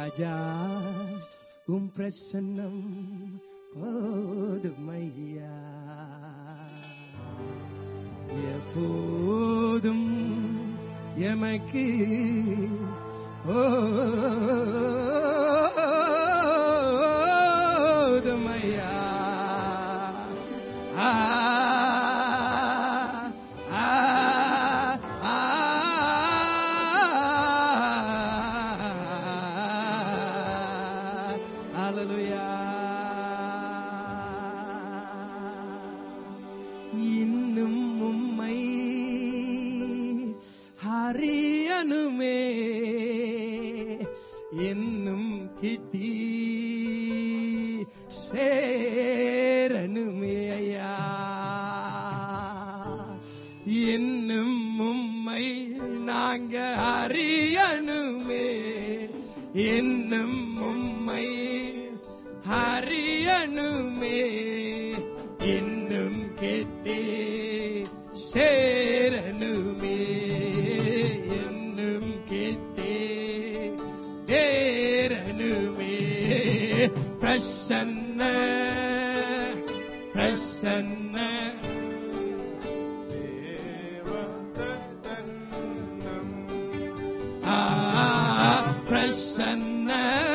ராஜா உம் பிரசன்னம் போதுமையா எப்போதும் எமக்கு ஓதுமையா ஆ ஆ ஆ இன்னும் உம்மை ஹரியனுமே இன்னும் கிட்டி சேரனுமே ஐயா இன்னும் உம்மை நாங்க அறியணுமே இன்னும் உம்மை அறியணுமே இன்னும் கேட்டே சேரணுமே இன்னும் கேட்டே சேரணுமே பிரசன்ன பிரசன்ன ஆ, பிரசன்ன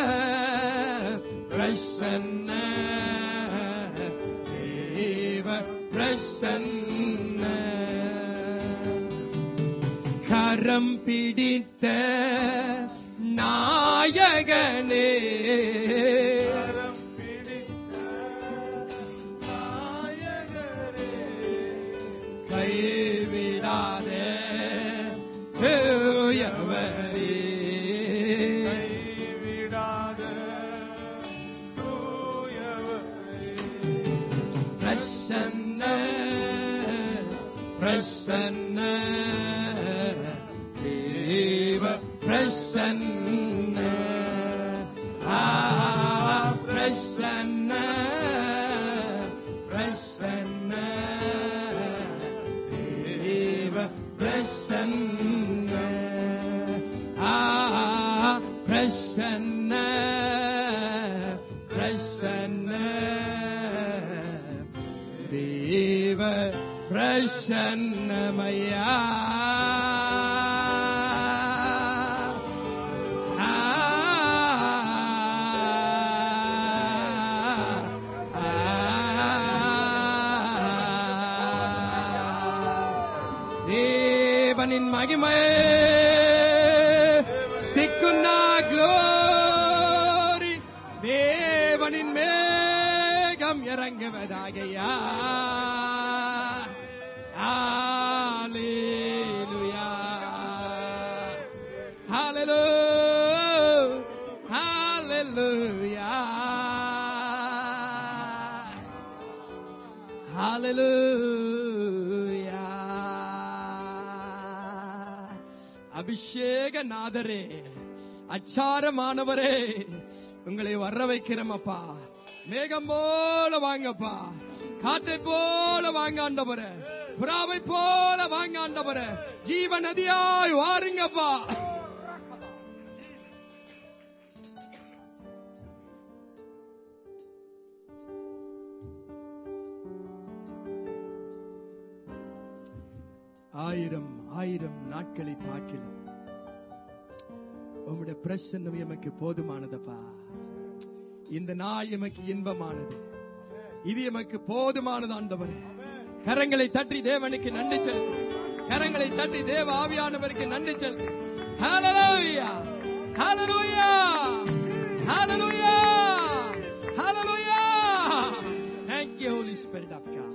பிரசன்ன தேவ பிரசன்ன கரம் பிடித்த நாயகனே கைவிடாத தூயவரே பிரசன்ன பிரசன்ன தேவ பிரசன்ன ஆ பிரசன்ன பிரசன்ன தேவ பிரசன்ன ஆ பிரசன்ன பிரசன்ன தேவ பிரசன்னமயா ஆ, தேவனின் மகிமை சிக்குன்னா க்ளோரி தேவனின் மேகம் இறங்குவதாகையா ஹalleluya hallelujah hallelujah hallelujah அபிஷேக நாதரே அச்சாரமானவரே உங்களை வர வைக்கிறோமப்பா மேகம் போல வாங்கப்பா காற்றை போல வாங்க ஆண்டவரே புறாவை போல வாங்க ஆண்டவரே ஜீவ நதியாய் வாருங்கப்பா ஆயிரம் ஆயிரம் நாட்களை பார்க்கலாம் உம்முடைய பிரசன்னம் எமக்கு போதுமானதப்பா இந்த நாள் எமக்கு இன்பமானது இது எமக்கு போதுமானது ஆண்டவரே கரங்களை தட்டி தேவனுக்கு நன்றி செலுத்து கரங்களை தட்டி தேவ ஆவியானவருக்கு நன்றி செலுத்து ஹalleluya ஹalleluya ஹalleluya ஹalleluya thank you holy spirit of god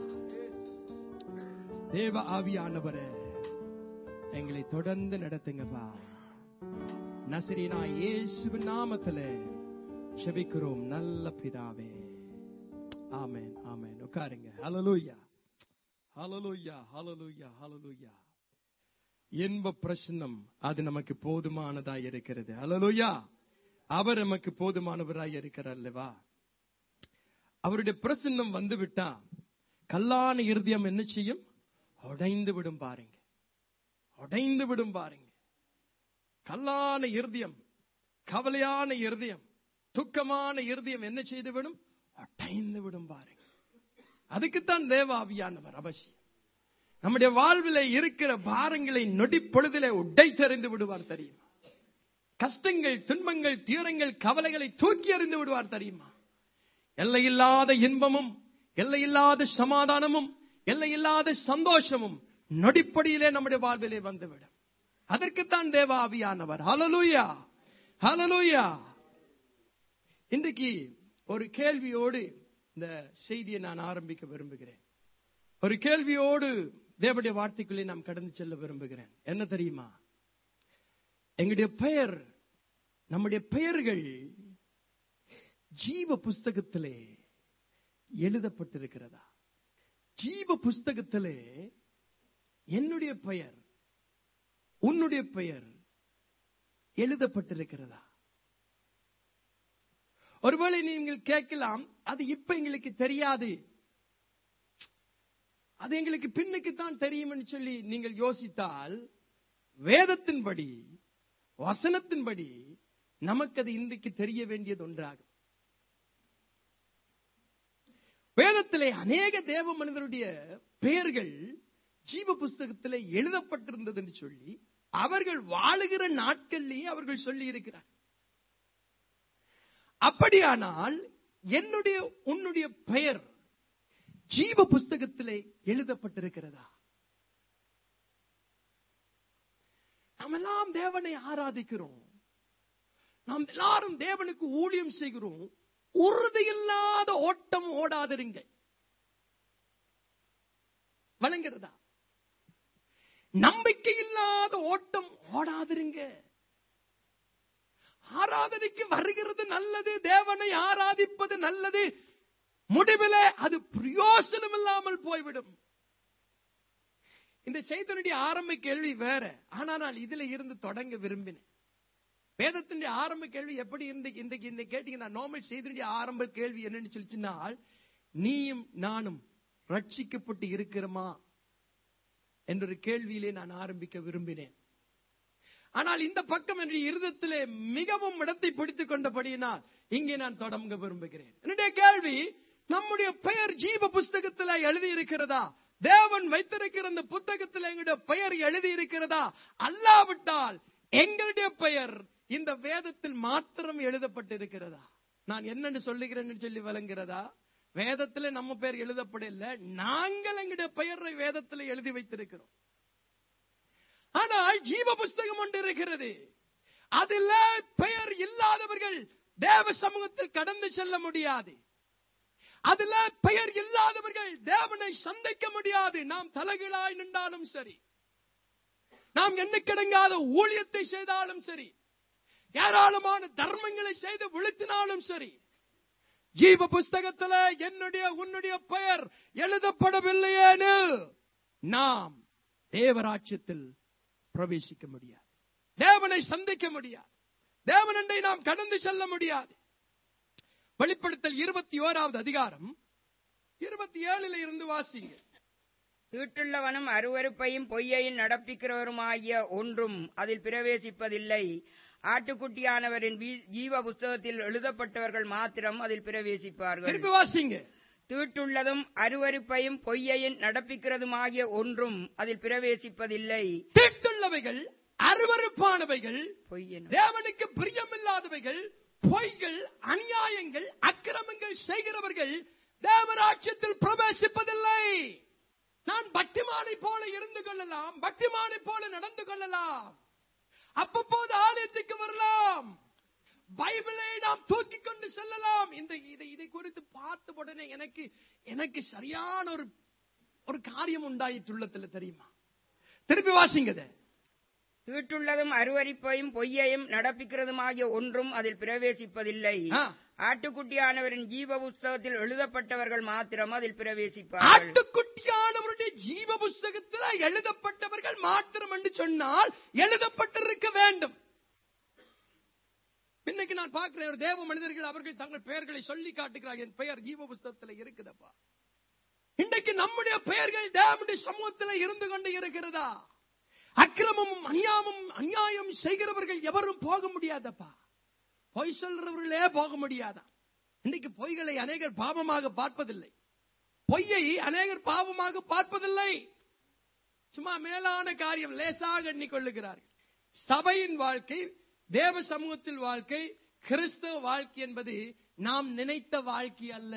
தேவ ஆவியானவரே எங்களை தொடர்ந்து நடத்துங்கப்பா நசரீனா இயேசுவின் நாமத்திலே செபிக்கிறோம் நல்ல பிதாவே ஆமென் ஆமென் உட்காருங்க ஹalleluya ஹalleluya ஹalleluya ஹalleluya இன்ப பிரசன்னம் அது நமக்கு போதுமானதாய் இருக்கிறது ஹalleluya அவர் நமக்கு போதுமானவராய் இருக்கிறார் அல்லவா அவருடைய பிரசன்னம் வந்து விட்டா கல்லான இருதயம் என்ன செய்யும் உடைந்து விடும் பாருங்க உடைந்து விடும் பாருங்க கல்லான இருதயம் கவலையான இருதயம் துக்கமான இருதயம் என்ன செய்து விடும் அடைந்து விடும் பாருங்க அதுக்குத்தான் தேவ ஆவியானவர் அவசியம் நம்முடைய வாழ்வில இருக்கிற பாரங்களை நொடி பொழுதிலே உடை தெரிந்து விடுவார் தெரியுமா கஷ்டங்கள் துன்பங்கள் துயரங்கள் கவலைகளை தூக்கி எறிந்து விடுவார் தெரியுமா எல்லையில்லாத இன்பமும் எல்லையில்லாத சமாதானமும் எல்லையில்லாத சந்தோஷமும் நொடிப்படியிலே நம்முடைய வாழ்விலே வந்துவிடும் அதற்குத்தான் தேவ ஆவியானவர் ஹalleluya ஹalleluya இன்றைக்கு ஒரு கேள்வியோடு இந்த செய்தியை நான் ஆரம்பிக்க விரும்புகிறேன் ஒரு கேள்வியோடு தேவனுடைய வார்த்தைக்குள்ளே நாம் கடந்து செல்ல விரும்புகிறேன் என்ன தெரியுமா எங்களுடைய பெயர் நம்முடைய பெயர்கள் ஜீவ புஸ்தகத்திலே எழுதப்பட்டிருக்கிறதா ஜீவ புஸ்தகத்திலே என்னுடைய பெயர் உன்னுடைய பெயர் எழுதப்பட்டிருக்கிறதா ஒருவேளை நீங்கள் கேட்கலாம் அது இப்ப எங்களுக்கு தெரியாது அது எங்களுக்கு பின்னுக்கு தான் தெரியும்னு சொல்லி நீங்கள் யோசித்தால் வேதத்தின்படி வசனத்தின்படி நமக்கு அது இன்றைக்கு தெரிய வேண்டியது ஒன்றாகும் வேதத்திலே அநேக தேவ மனிதருடைய பெயர்கள் ஜீவ புஸ்தகத்திலே எழுதப்பட்டிருந்தது என்று சொல்லி அவர்கள் வாழுகிற நாட்களிலேயே அவர்கள் சொல்லி இருக்கிறார் அப்படியானால் என்னுடைய உன்னுடைய பெயர் ஜீவ புஸ்தகத்திலே எழுதப்பட்டிருக்கிறதா நாம் எல்லாம் தேவனை ஆராதிக்கிறோம் நாம் எல்லாரும் தேவனுக்கு ஊழியம் செய்கிறோம் உறுதியில்லாத ஓட்டம் ஓடாதிருங்க வழங்குறதா நம்பிக்கை இல்லாத ஓட்டம் ஓடாதிருங்க ஆராதனைக்கு வருகிறது நல்லது தேவனை ஆராதிப்பது நல்லது முடிவிலே அது பிரயோசனம் இல்லாமல் போய்விடும் இந்த செய்தனுடைய ஆரம்ப கேள்வி வேற ஆனா நான் இதுல இருந்து தொடங்க விரும்பினேன் வேதத்தினுடைய ஆரம்ப கேள்வி எப்படி இருந்து இன்றைக்கு இந்த கேட்டீங்கன்னா நார்மல் செய்தனுடைய ஆரம்ப கேள்வி என்னன்னு சொல்லிச்சுனால் நீயும் நானும் ரட்சிக்கப்பட்டு இருக்கிறோமா என்ற ஒரு கேள்வியிலே நான் ஆரம்பிக்க விரும்பினேன் ஆனால் இந்த பக்கம் என்னுடைய இருதத்திலே மிகவும் இடத்தை பிடித்துக் கொண்டபடியினால் இங்கே நான் தொடங்க விரும்புகிறேன் என்னுடைய கேள்வி நம்முடைய பெயர் ஜீவ புஸ்தகத்தில் எழுதி இருக்கிறதா தேவன் வைத்திருக்கிற இந்த புத்தகத்தில் எங்களுடைய பெயர் எழுதி இருக்கிறதா அல்லாவிட்டால் எங்களுடைய பெயர் இந்த வேதத்தில் மாத்திரம் எழுதப்பட்டிருக்கிறதா நான் என்னன்னு சொல்லுகிறேன்னு சொல்லி விளங்குகிறதா வேதத்துல நம்ம பெயர் எழுதப்படல நாங்கள் எங்களுடைய பெயரை வேதத்துல எழுதி வைத்திருக்கிறோம் ஆனால் ஜீவ புஸ்தகம் ஒன்று இருக்கிறது அதுல பெயர் இல்லாதவர்கள் தேவ சமூகத்தில் கடந்து செல்ல முடியாது அதுல பெயர் இல்லாதவர்கள் தேவனை சந்திக்க முடியாது நாம் தலைகளாய் நின்றாலும் சரி நாம் எண்ணிக்கிடங்காத ஊழியத்தை செய்தாலும் சரி ஏராளமான தர்மங்களை செய்து விழுத்தினாலும் சரி ஜீவ புஸ்தகத்துல என்னுடைய உன்னுடைய பெயர் எழுதப்படவில்லையேனில் நாம் தேவராட்சியத்தில் பிரவேசிக்க முடியாது தேவனை சந்திக்க முடியாது தேவனண்டை நாம் கடந்து செல்ல முடியாது வெளிப்படுத்தல் இருபத்தி ஓராவது அதிகாரம் இருபத்தி ஏழுல இருந்து வாசிங்க தீட்டுள்ளவனும் அருவருப்பையும் பொய்யையும் நடப்பிக்கிறவருமாகிய ஒன்றும் அதில் பிரவேசிப்பதில்லை ஆட்டுக்குட்டியானவரின் வீ- ஜீவ புஸ்தகத்தில் எழுதப்பட்டவர்கள் மாத்திரம் அதில் பிரவேசிப்பார்கள் திருப்பி வாசிங்க தீட்டுள்ளதும் அருவருப்பையும் பொய்யையும் நடப்பிக்கிறதுமாகிய ஒன்றும் அதில் பிரவேசிப்பதில்லை தீட்டுள்ளவைகள் அருவருப்பானவைகள் பொய்யென தேவனுக்கு பிரியமில்லாதவைகள் பொய்கள் அநியாயங்கள் அக்கிரமங்கள் செய்கிறவர்கள் தேவராட்சியத்தில் பிரவேசிப்பதில்லை நான் பக்திமானை போல இருந்து கொள்ளலாம் பக்திமானை போல நடந்து கொள்ளலாம் அப்பப்போது ஆலயத்துக்கு வரலாம் பைபிளை நாம் தூக்கி கொண்டு செல்லலாம் இந்த இதை இதை குறித்து பார்த்த உடனே எனக்கு எனக்கு சரியான ஒரு ஒரு காரியம் உண்டாயிட்டுள்ளத்துல தெரியுமா திருப்பி வாசிங்க இதை. தீட்டுள்ளதும் அருவருப்பையும் பொய்யையும் நடப்பிக்கிறதுமாகிய ஒன்றும் அதில் பிரவேசிப்பதில்லை ஆ. ஆட்டுக்குட்டியானவரின் ஜீவ புஸ்தகத்தில் எழுதப்பட்டவர்கள் மாத்திரம் அதில் பிரவேசிப்பார்கள் ஆட்டுக்குட்டியானவருடைய ஜீவ புஸ்தகத்தில் எழுதப்பட்டவர்கள் மாத்திரம் என்று சொன்னால் எழுதப்பட்டிருக்க வேண்டும் இன்னைக்கு நான் பார்க்கிறேன் ஒரு தேவ மனிதர்கள் அவர்கள் தங்கள் பெயர்களை சொல்லி காட்டுகிறார்கள் என் பெயர் ஜீவ புஸ்தகத்தில் இருக்குதப்பா இன்றைக்கு நம்முடைய பெயர்கள் தேவனுடைய சமூகத்தில் இருந்து கொண்டு இருக்கிறதா அக்கிரமமும் அநியாயமும் அநியாயம் செய்கிறவர்கள் எவரும் போக முடியாதப்பா பொய் சொல்றவர்களே போக முடியாதா இன்னைக்கு பொய்களை அநேகர் பாவமாக பார்ப்பதில்லை பொய்யை அநேகர் பாவமாக பார்ப்பதில்லை சும்மா மேலான காரியம் லேசாக எண்ணிக்கொள்ளுகிறார்கள் சபையின் வாழ்க்கை தேவ சமூகத்தில் வாழ்க்கை கிறிஸ்தவ வாழ்க்கை என்பது நாம் நினைத்த வாழ்க்கை அல்ல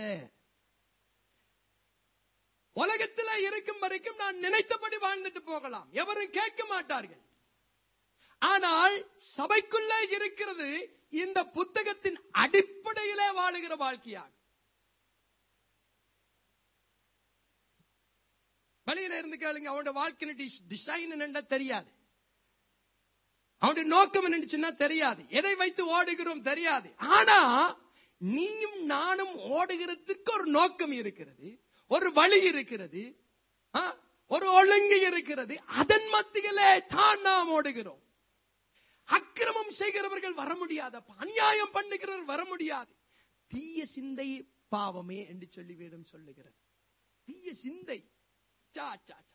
உலகத்தில் இருக்கும் வரைக்கும் நான் நினைத்தபடி வாழ்ந்துட்டு போகலாம் எவரும் கேட்க மாட்டார்கள் ஆனால் சபைக்குள்ளே இருக்கிறது இந்த புத்தகத்தின் அடிப்படையிலே வாழுகிற வாழ்க்கையாகும் வெளியில இருந்து கேளுங்க அவனோட வாழ்க்கை டிசைன் என்ன தெரியாது அவனுடைய நோக்கம் என்னச்சுன்னா தெரியாது எதை வைத்து ஓடுகிறோம் தெரியாது ஆனா நீயும் நானும் ஓடுகிறதுக்கு ஒரு நோக்கம் இருக்கிறது ஒரு வழி இருக்கிறது ஆ, ஒரு ஒழுங்கு இருக்கிறது அதன் மத்தியிலே தான் நாம் ஓடுகிறோம் அக்கிரமம் செய்கிறவர்கள் வர முடியாதப்பா அநியாயம் பண்ணுகிறவர் வர முடியாது தீய சிந்தை பாவமே என்று சொல்லி வேதம் சொல்லுகிறது தீய சிந்தை சா சா சா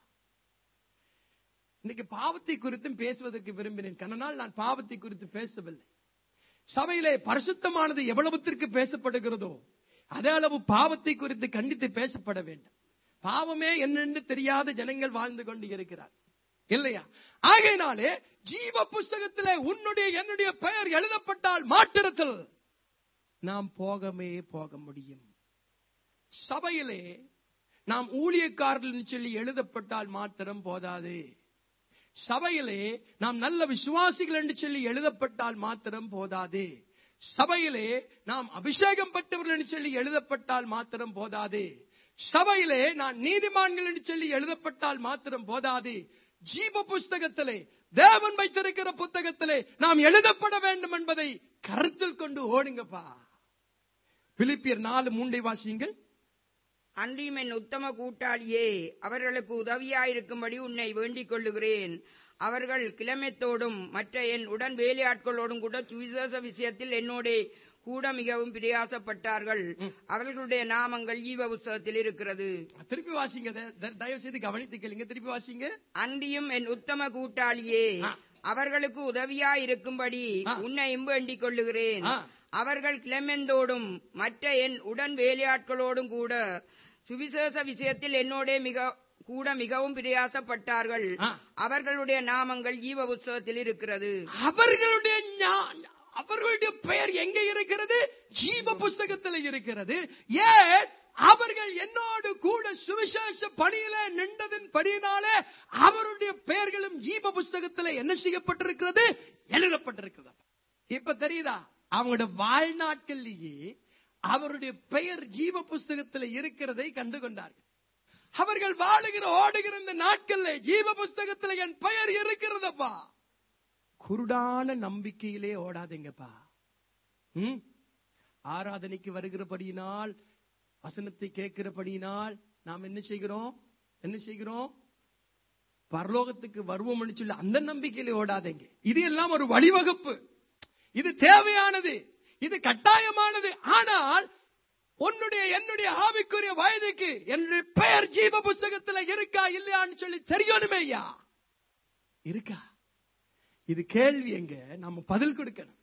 இன்னைக்கு பாவத்தை குறித்தும் பேசுவதற்கு விரும்பினேன் கண்ணனால் நான் பாவத்தை குறித்து பேசவில்லை சபையிலே பரிசுத்தமானது எவ்வளவுத்திற்கு பேசப்படுகிறதோ அதே அளவு பாவத்தை குறித்து கண்டித்து பேசப்பட வேண்டும் பாவமே என்னென்று தெரியாத ஜனங்கள் வாழ்ந்து கொண்டு இருக்கிறார் இல்லையா ஆகையினாலே ஜீவ புஸ்தகத்திலே உன்னுடைய என்னுடைய பெயர் எழுதப்பட்டால் மாத்திரத்தில் நாம் போகமே போக முடியும் சபையிலே நாம் ஊழியக்காரர்கள் சொல்லி எழுதப்பட்டால் மாத்திரம் போதாது சபையிலே நாம் நல்ல விசுவாசிகள் என்று சொல்லி எழுதப்பட்டால் மாத்திரம் போதாது சபையிலே நாம் அபிஷேகம் பெற்றவர்கள் என்று சொல்லி எழுதப்பட்டால் மாத்திரம் போதாது சபையிலே நான் நீதிமான்கள் என்று சொல்லி எழுதப்பட்டால் மாத்திரம் போதாது ஜீவ புஸ்தகத்திலே தேவன் வைத்திருக்கிற புத்தகத்திலே நாம் எழுதப்பட வேண்டும் என்பதை கருத்தில் கொண்டு ஓடுங்கப்பா பிலிப்பியர் நாலு மூண்டை வாசியுங்கள் அன்றியும் என் உத்தம கூட்டாளியே அவர்களுக்கு உதவியாயிருக்கும்படி உன்னை வேண்டிக் கொள்ளுகிறேன் அவர்கள் கிளமெத்தோடும் மற்ற என் உடன் வேலையாட்களோடும் கூட சுவிசேஷ விஷயத்தில் என்னோடே கூட மிகவும் பிரயாசப்பட்டார்கள் அவர்களுடைய நாமங்கள் ஈவ புஸ்தகத்தில் இருக்கிறது திருப்பி வாசிங்க த- த- தயவு செய்து கவனித்து கேளுங்க திருப்பி வாசிங்க அன்றியும் என் உத்தம கூட்டாளியே ஆ. அவர்களுக்கு உதவியாயிருக்கும்படி ஆ. உன்னையும் வேண்டிக் கொள்ளுகிறேன் ஆ. அவர்கள் கிளமெந்தோடும் மற்ற என் உடன் வேலையாட்களோடும் கூட சுவிசேஷ விஷயத்தில் என்னோடே மிக கூட மிகவும் பிரயாசப்பட்டார்கள் ஆ. அவர்களுடைய நாமங்கள் ஜீவ புஸ்தகத்தில் இருக்கிறது அவர்களுடைய ஞா- அவர்களுடைய பெயர் எங்க இருக்கிறது ஜீவ புஸ்தகத்தில் இருக்கிறது ஏன் அவர்கள் என்னோடு கூட சுவிசேஷ பணியில நின்றதின் படியினாலே அவருடைய பெயர்களும் ஜீவ புஸ்தகத்தில் என்ன செய்யப்பட்டிருக்கிறது எழுதப்பட்டிருக்கிறது இப்ப தெரியுதா அவங்களோட வாழ்நாட்களிலேயே அவருடைய பெயர் ஜீவ புஸ்தகத்தில் இருக்கிறதை கண்டு கொண்டார்கள் அவர்கள் வாழுகிற ஓடுகிற இந்த நாட்கள்ல ஜீவ புஸ்தகத்தில் என் பெயர் இருக்கிறதப்பா குருடான நம்பிக்கையிலே ஓடாதீங்கப்பா ம்? ஆராதனைக்கு வருகிறபடியினால் வசனத்தை கேட்கிறபடியினால் நாம் என்ன செய்கிறோம் என்ன செய்கிறோம் பரலோகத்துக்கு வருவோம்னு சொல்லி அந்த நம்பிக்கையிலே ஓடாதீங்க இது எல்லாம் ஒரு வழிவகுப்பு இது தேவையானது இது கட்டாயமானது ஆனால் உன்னுடைய என்னுடைய ஆவிக்குரிய வயதுக்கு என்னுடைய பெயர் ஜீவ புஸ்தகத்துல இருக்கா இல்லையான்னு சொல்லி தெரியணுமே ஐயா இருக்கா இது கேள்வி எங்க நம்ம பதில் கொடுக்கணும்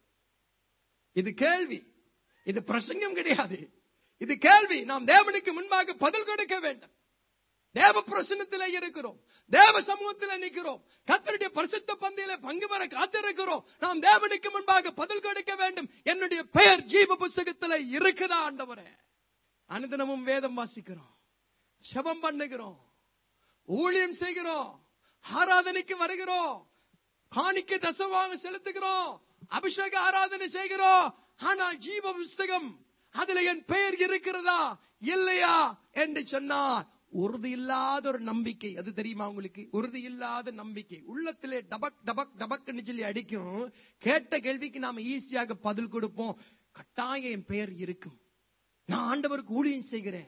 இது கேள்வி இது பிரசங்கம் கிடையாது இது கேள்வி நாம் தேவனுக்கு முன்பாக பதில் கொடுக்க வேண்டும் தேவ பிரசனத்திலே இருக்கிறோம் தேவ சமூகத்திலே நிற்கிறோம் கத்தருடைய பரிசுத்த பந்தியில பங்கு பெற காத்திருக்கிறோம் நாம் தேவனுக்கு முன்பாக பதில் கொடுக்க வேண்டும் என்னுடைய பெயர் ஜீவ புஸ்தகத்திலே இருக்குதா ஆண்டவரே அனுதினமும் வேதம் வாசிக்கிறோம் செபம் பண்ணுகிறோம் ஊழியம் செய்கிறோம் ஆராதனைக்கு வருகிறோம் காணிக்கை தசவாக செலுத்துகிறோம் அபிஷேக ஆராதனை செய்கிறோம் ஆனால் ஜீவ புஸ்தகம் அதுல என் பெயர் இருக்கிறதா இல்லையா என்று சொன்னார் உறுதி இல்லாத ஒரு நம்பிக்கை அது தெரியுமா உங்களுக்கு உறுதி இல்லாத நம்பிக்கை உள்ளத்திலே டபக் டபக் டபக்னு சொல்லி அடிக்கும் கேட்ட கேள்விக்கு நாம ஈஸியாக பதில் கொடுப்போம் கட்டாயம் என் பெயர் இருக்கும் நான் ஆண்டவருக்கு ஊழியம் செய்கிறேன்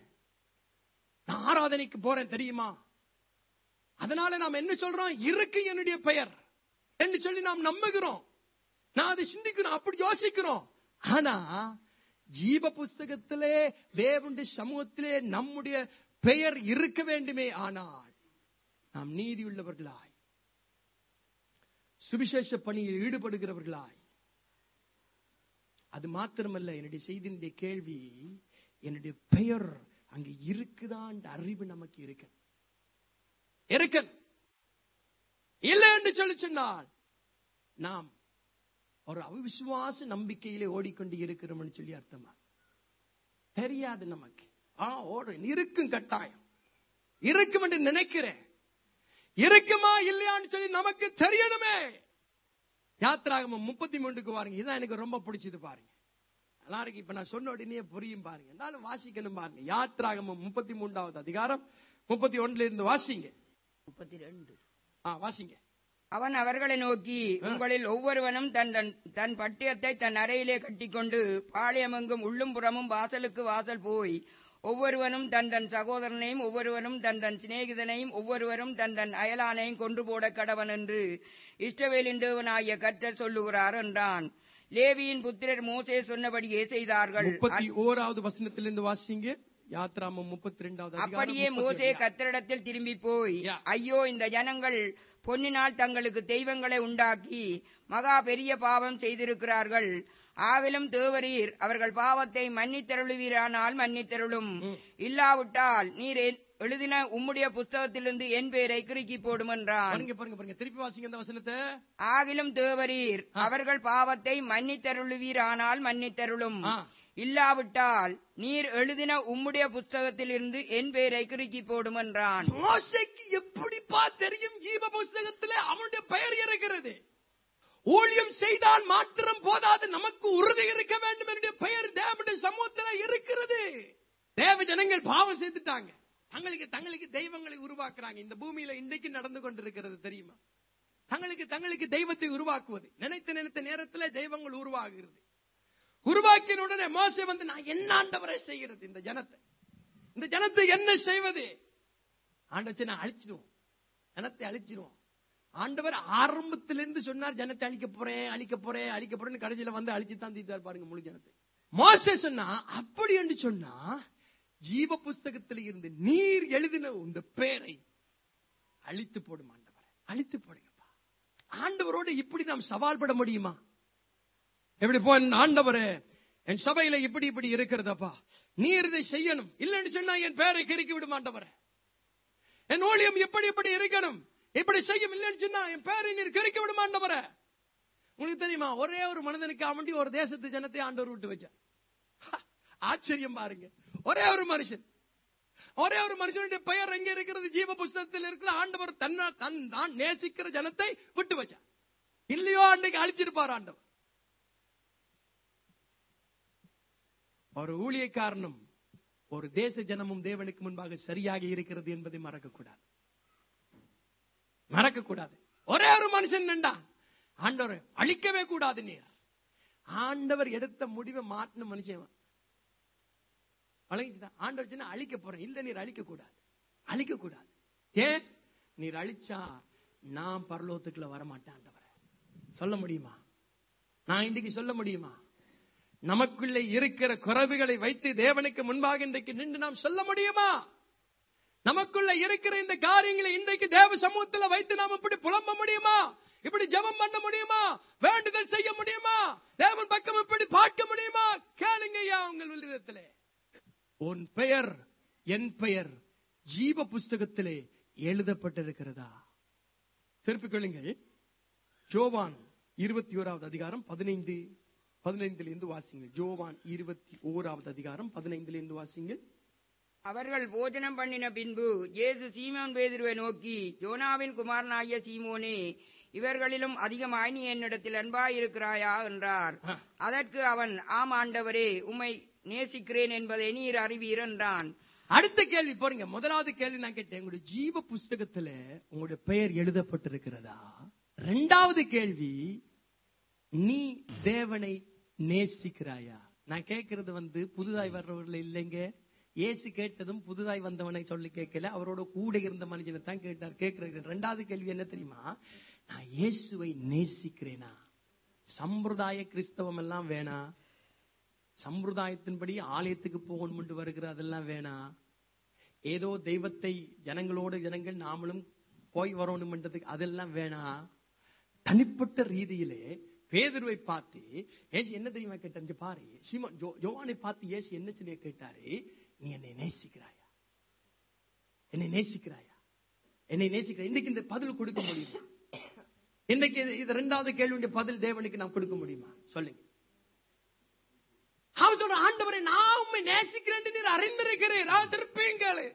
நான் ஆராதனைக்கு போறேன் தெரியுமா அதனால நாம் என்ன சொல்றோம் இருக்கு என்னுடைய பெயர் என்று சொல்லி நாம் நம்புகிறோம் நான் அதை சிந்திக்கிறோம் அப்படி யோசிக்கிறோம் ஆனா ஜீவ புஸ்தகத்திலே தேவனுடைய சமூகத்திலே நம்முடைய பெயர் இருக்க வேண்டுமே ஆனால் நாம் நீதியுள்ளவர்களாய் சுவிசேஷ பணியில் ஈடுபடுகிறவர்களாய் அது மாத்திரமல்ல என்னுடைய செய்தியினுடைய கேள்வி என்னுடைய பெயர் அங்க இருக்குதான் அறிவு நமக்கு இருக்கு இருக்கு இல்லை என்று சொல்லி சொன்னால் நாம் ஒரு அவிசுவாச நம்பிக்கையிலே ஓடிக்கொண்டு இருக்கிறோம்னு சொல்லி அர்த்தமா தெரியாது நமக்கு ஆ ஓடுறேன் இருக்கும் கட்டாயம் இருக்கும் என்று நினைக்கிறேன் இருக்குமா இல்லையான்னு சொல்லி நமக்கு தெரியணுமே யாத்திராகமம் முப்பத்தி மூன்றுக்கு பாருங்க இதான் எனக்கு ரொம்ப பிடிச்சது பாருங்க எல்லாருக்கும் இப்ப நான் சொன்ன உடனே புரியும் பாருங்க இருந்தாலும் வாசிக்கணும் பாருங்க யாத்திராகமம் முப்பத்தி மூன்றாவது அதிகாரம் முப்பத்தி ஒன்றுல இருந்து வாசிங்க முப்பத்தி ரெண்டு ஆ வாசிங்க அவன் அவர்களை நோக்கி உங்களில் ஒவ்வொருவனும் தன் தன் தன் பட்டியத்தை தன் அறையிலே கட்டிக்கொண்டு பாளையமெங்கும் உள்ளும் புறமும் வாசலுக்கு வாசல் போய் ஒவ்வொருவனும் தன் தன் சகோதரனையும் ஒவ்வொருவரும் தன் தன் சிநேகிதனையும் ஒவ்வொருவரும் தன் தன் அயலானையும் கொன்று போட கடவன் என்று இஷ்டவேலின் தேவனாகிய கர்த்தர் சொல்லுகிறார் என்றான் லேவியின் புத்திரர் மோசே சொன்னபடியே செய்தார்கள் முப்பத்தி ஓராவது வசனத்திலிருந்து வாசிங்க யாத்ராமம் முப்பத்தி ரெண்டாவது அப்படியே மோசே கத்தரிடத்தில் திரும்பி போய் Yeah. ஐயோ இந்த ஜனங்கள் பொன்னினால் தங்களுக்கு தெய்வங்களை உண்டாக்கி மகா பெரிய பாவம் செய்திருக்கிறார்கள் ஆகிலும் தேவரீர் அவர்கள் பாவத்தை மன்னித்தருளுவீரானால் மன்னித்தருளும் ம். இல்லாவிட்டால் நீர் என்- எழுதின உம்முடைய புஸ்தகத்திலிருந்து என் பேரை கிறுக்கி போடும் என்றான் பாருங்க பாருங்க பாருங்க திருப்பி வாசிங்க இந்த வசனத்தை ஆகிலும் தேவரீர் அவர்கள் பாவத்தை மன்னித்தருளுவீரானால் மன்னித்தருளும் ஆ. இல்லாவிட்டால் நீர் எழுதின உம்முடைய புஸ்தகத்திலிருந்து என் பேரை கிறுக்கி போடும் என்றான் மோசைக்கு எப்படிப்பா தெரியும் ஜீவ புஸ்தகத்திலே அவனுடைய பெயர் இருக்கிறது ஊழியம் செய்தால் மாத்திரம் போதாது நமக்கு உறுதி இருக்க வேண்டும் என்னுடைய பெயர் தேவனுடைய சமூகத்தில் இருக்கிறது தேவ ஜனங்கள் பாவம் செய்துட்டாங்க தங்களுக்கு தங்களுக்கு தெய்வங்களை உருவாக்குறாங்க இந்த பூமியில இன்றைக்கு நடந்து கொண்டிருக்கிறது தெரியுமா தங்களுக்கு தங்களுக்கு தெய்வத்தை உருவாக்குவது நினைத்த நினைத்த நேரத்தில் தெய்வங்கள் உருவாகிறது உருவாக்கின உடனே மோசே வந்து நான் என்ன ஆண்டவரை செய்கிறது இந்த ஜனத்தை இந்த ஜனத்தை என்ன செய்வது ஆண்டவரை நான் அழிச்சிடுவோம் ஜனத்தை அழிச்சிடுவோம் ஆண்டவர் ஆரம்பத்திலிருந்து சொன்னார் ஜனத்தை அழிக்க போறேன் அழிக்க போறேன் அழிக்க போறேன்னு கடைசியில வந்து அழிச்சு தான் தீர்த்தார் பாருங்க முழு ஜனத்தை மோசே சொன்னா அப்படி என்று சொன்னா ஜீவ புஸ்தகத்தில் இருந்து நீர் எழுதின இந்த பேரை அழித்து போடும் ஆண்டவர் அழித்து போடுங்கப்பா ஆண்டவரோடு இப்படி நாம் சவால் பட முடியுமா எப்படி போ என் ஆண்டவரே என் சபையில இப்படி இப்படி இருக்கிறதப்பா நீர் இதை செய்யணும் இல்லைன்னு சொன்னா என் பேரை கிறுக்கி விடும் ஆண்டவரே என் ஊழியம் இப்படி இப்படி இருக்கணும் இப்படி செய்யும் இல்லைன்னு சொன்னா என் பேரை நீர் கிறுக்கி விடும் ஆண்டவரே உங்களுக்கு தெரியுமா ஒரே ஒரு மனிதனுக்கு அவண்டி ஒரு தேசத்து ஜனத்தை ஆண்டவர் விட்டு வச்சார் ஹ, ஆச்சரியம் பாருங்க ஒரே ஒரு மனுஷன் ஒரே ஒரு மனுஷனுடைய பெயர் எங்க இருக்கிறது ஜீவ புஸ்தகத்தில் இருக்கிற ஆண்டவர் தன்ன தன் தான் நேசிக்கிற ஜனத்தை விட்டு வச்சார் இல்லையோ அன்னைக்கு அழிச்சிருப்பார் ஆண்டவர் ஒரு ஊழியக்காரனும் ஒரு தேச ஜனமும் தேவனுக்கு முன்பாக சரியாக இருக்கிறது என்பதை மறக்கக்கூடாது மறக்கக்கூடாது ஒரே ஒரு மனுஷன் நண்டா ஆண்டவர் அழிக்கவே கூடாது நீர் ஆண்டவர் எடுத்த முடிவை மாற்றின மனுஷன் வழங்கிச்சுதான் ஆண்டவர் சொன்னா அழிக்க போறேன் இல்ல நீர் அழிக்க கூடாது அழிக்க கூடாது ஏன் நீர் அழிச்சா நான் பரலோகத்துக்குள்ள வரமாட்டேன் ஆண்டவரே சொல்ல முடியுமா நான் இன்றைக்கு சொல்ல முடியுமா நமக்குள்ளே இருக்கிற குறைவுகளை வைத்து தேவனுக்கு முன்பாக இன்றைக்கு நின்று நாம் சொல்ல முடியுமா நமக்குள்ள இருக்கிற இந்த காரியங்களை இன்றைக்கு தேவ சமூகத்தில் வைத்து நாம் இப்படி புலம்ப முடியுமா இப்படி ஜெபம் பண்ண முடியுமா வேண்டுதல் செய்ய முடியுமா தேவன் பக்கம் இப்படி பார்க்க முடியுமா கேளுங்க ஐயா உங்கள் உள்ளிடத்திலே உன் பெயர் என் பெயர் ஜீவ புஸ்தகத்திலே எழுதப்பட்டிருக்கிறதா திருப்பிக் கொள்ளுங்கள் ஜோவான் இருபத்தி ஓராவது அதிகாரம் பதினைந்து பதினைந்துல இருந்து வாசிங்கள் ஜோவான் இருபத்தி ஓராவது அதிகாரம் பதினைந்துல இருந்து வாசிங்கள் அவர்கள் போஜனம் பண்ணின பின்பு இயேசு சீமோன் பேதுருவை நோக்கி யோனாவின் குமாரனாகிய சீமோனே இவர்களிலும் அதிகமாய் நீ என்னிடத்தில் அன்பாயிருக்கிறாயா என்றார் ஆ. அதற்கு அவன் ஆம் ஆண்டவரே உம்மை நேசிக்கிறேன் என்பதை நீர் அறிவீர் என்றான் அடுத்த கேள்வி பாருங்க முதலாவது கேள்வி நான் கேட்டேன் உங்களுடைய ஜீவ புஸ்தகத்துல உங்களுடைய பெயர் எழுதப்பட்டிருக்கிறதா ரெண்டாவது கேள்வி நீ தேவனை நேசிக்கிறாயா நான் கேட்கறது வந்து புதுதாய் வர்றவர்கள் இல்லைங்க இயேசு கேட்டதும் புதுதாய் வந்தவனை சொல்லி கேட்கல அவரோட கூட இருந்த மனுஷனை தான் கேட்டார் கேட்கறது ரெண்டாவது கேள்வி என்ன தெரியுமா நான் இயேசுவை நேசிக்கிறேனா சம்பிரதாய கிறிஸ்தவம் எல்லாம் வேணாம் சம்பிரதாயத்தின்படி ஆலயத்துக்கு போகணும் வருகிற அதெல்லாம் வேணாம் ஏதோ தெய்வத்தை ஜனங்களோடு ஜனங்கள் நாமளும் போய் வரணும்ன்றதுக்கு அதெல்லாம் வேணாம் தனிப்பட்ட ரீதியிலே பேதுருவை பார்த்து ஏசு என்ன தெரியுமா கேட்டாரு பாரு சீமோன் யோ- யோவானை பார்த்து ஏசு என்ன சொல்லி கேட்டாரு நீ என்னை நேசிக்கிறாயா என்னை நேசிக்கிறாயா என்னை நேசிக்கிறாய் இன்னைக்கு இந்த பதில் கொடுக்க முடியுமா இன்னைக்கு இது- இது ரெண்டாவது கேள்வியுடைய பதில் தேவனுக்கு நாம் கொடுக்க முடியுமா சொல்லுங்க அவன் சொல்ற ஆண்டவரை நான் உண்மை நேசிக்கிறேன் நீர் அறிந்திருக்கிறேன் நான் திருப்பீங்களே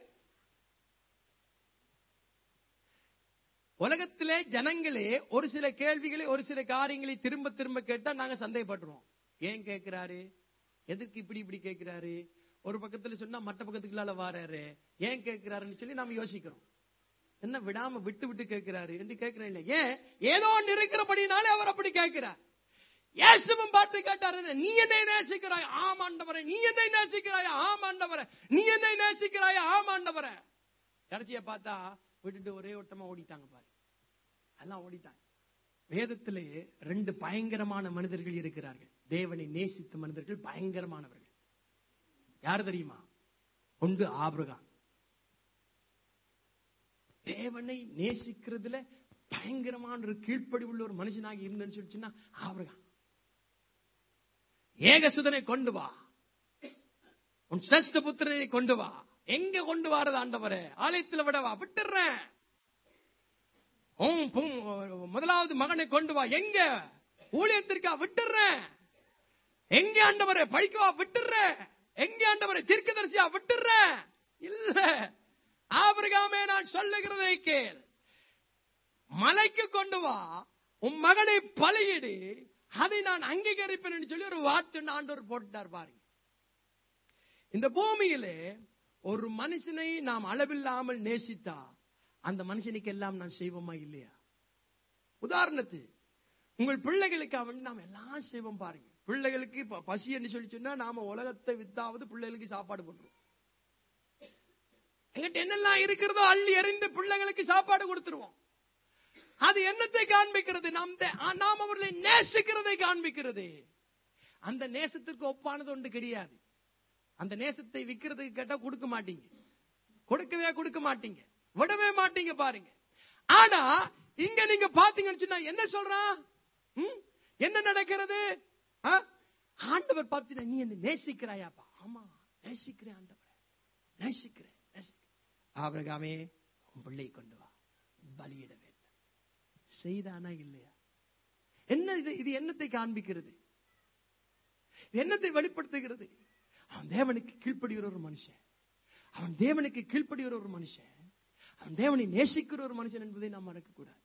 உலகத்திலே ஜனங்களே ஒரு சில கேள்விகளை ஒரு சில காரியங்களை திரும்ப திரும்ப கேட்டா நாங்க சந்தேகப்படுறோம் ஏன் கேட்கிறாரு எதுக்கு இப்படி இப்படி கேட்கிறாரு ஒரு பக்கத்துல சொன்னா மற்ற பக்கத்துக்குள்ளால வாராரு ஏன் கேட்கிறாருன்னு சொல்லி நாம யோசிக்கிறோம் என்ன விடாம விட்டு விட்டு கேட்கிறாரு என்று கேட்கிறேன் இல்லை ஏன் ஏதோ ஒன்று இருக்கிறபடினாலே அவர் அப்படி கேட்கிறார் இயேசுவும் பார்த்து கேட்டாரு நீ என்னை நேசிக்கிறாய் ஆமாண்டவரே நீ என்னை நேசிக்கிறாய் ஆமாண்டவரே நீ என்னை நேசிக்கிறாய் ஆமாண்டவரே கடைசியை பார்த்தா விட்டுட்டு ஒரே ஓட்டமா ஓடிட்டாங்க பாரு எல்லாம் ஓடிட்டாங்க வேதத்திலே ரெண்டு பயங்கரமான மனிதர்கள் இருக்கிறார்கள் தேவனை நேசித்த மனிதர்கள் பயங்கரமானவர்கள் யார் தெரியுமா ஒன்று ஆபிரகாம் தேவனை நேசிக்கிறதுல பயங்கரமான ஒரு கீழ்ப்படி உள்ள ஒரு மனுஷனாக இருந்தேன்னு சொல்லிச்சுன்னா ஆபிரகாம் ஏகசுதனை கொண்டு வா உன் சிரேஷ்ட புத்திரனை கொண்டு வா எங்க கொண்டு வாரது ஆண்டவரே ஆலயத்துல விடவா விட்டுறேன் உம் பும்- முதலாவது மகனை கொண்டு வா எங்க ஊழியத்திற்கா விட்டுறேன் எங்க ஆண்டவரே பழிக்கவா விட்டுறேன் எங்க ஆண்டவரே தீர்க்கதரிசியா விட்டுறேன் இல்ல ஆபிரகாமே நான் சொல்லுகிறதை கேள் மலைக்கு கொண்டு வா உன் மகனை பலியிடு அதை நான் அங்கீகரிப்பேன் என்று சொல்லி ஒரு வார்த்தை ஆண்டவர் போட்டார் பாருங்க இந்த பூமியிலே ஒரு மனுஷனை நாம் அளவில்லாமல் நேசித்தா அந்த மனுஷனுக்கு எல்லாம் நான் செய்வோமா இல்லையா உதாரணத்து உங்கள் பிள்ளைகளுக்கு அவன் நாம் எல்லாம் செய்வோம் பாருங்க பிள்ளைகளுக்கு ப- பசி என்று சொல்லி சொன்னா நாம உலகத்தை வித்தாவது பிள்ளைகளுக்கு சாப்பாடு பண்றோம் எங்கிட்ட என்னெல்லாம் இருக்கிறதோ அள்ளி எறிந்து பிள்ளைகளுக்கு சாப்பாடு கொடுத்துருவோம் அது என்னத்தை காண்பிக்கிறது நாம் தே- ஆ, நாம் அவர்களை நேசிக்கிறதை காண்பிக்கிறது அந்த நேசத்திற்கு ஒப்பானது ஒன்று கிடையாது அந்த நேசத்தை விக்கிறதுக்கு கேட்டா கொடுக்க மாட்டீங்க கொடுக்கவே கொடுக்க மாட்டீங்க விடவே மாட்டீங்க பாருங்க ஆனா இங்க நீங்க பாத்தீங்கன்னு சொன்னா என்ன சொல்றான் ம்? என்ன நடக்கிறது ஆ? ஆண்டவர் பார்த்தீங்கன்னா நீ என்ன நேசிக்கிறாயாப்பா ஆமா நேசிக்கிறேன் ஆண்டவர் நேசிக்கிறேன் நேசிக்கிறேன் ஆபிரகாமே உன் பிள்ளையை கொண்டு வா பலியிட வேண்டும் செய்தானா இல்லையா என்ன இது இது என்னத்தை காண்பிக்கிறது இது என்னத்தை வெளிப்படுத்துகிறது அவன் தேவனுக்கு கீழ்ப்படுகிற ஒரு மனுஷன் அவன் தேவனுக்கு கீழ்ப்படுகிற ஒரு மனுஷன் அவன் தேவனை நேசிக்கிற ஒரு மனுஷன் என்பதை நாம் மறக்க கூடாது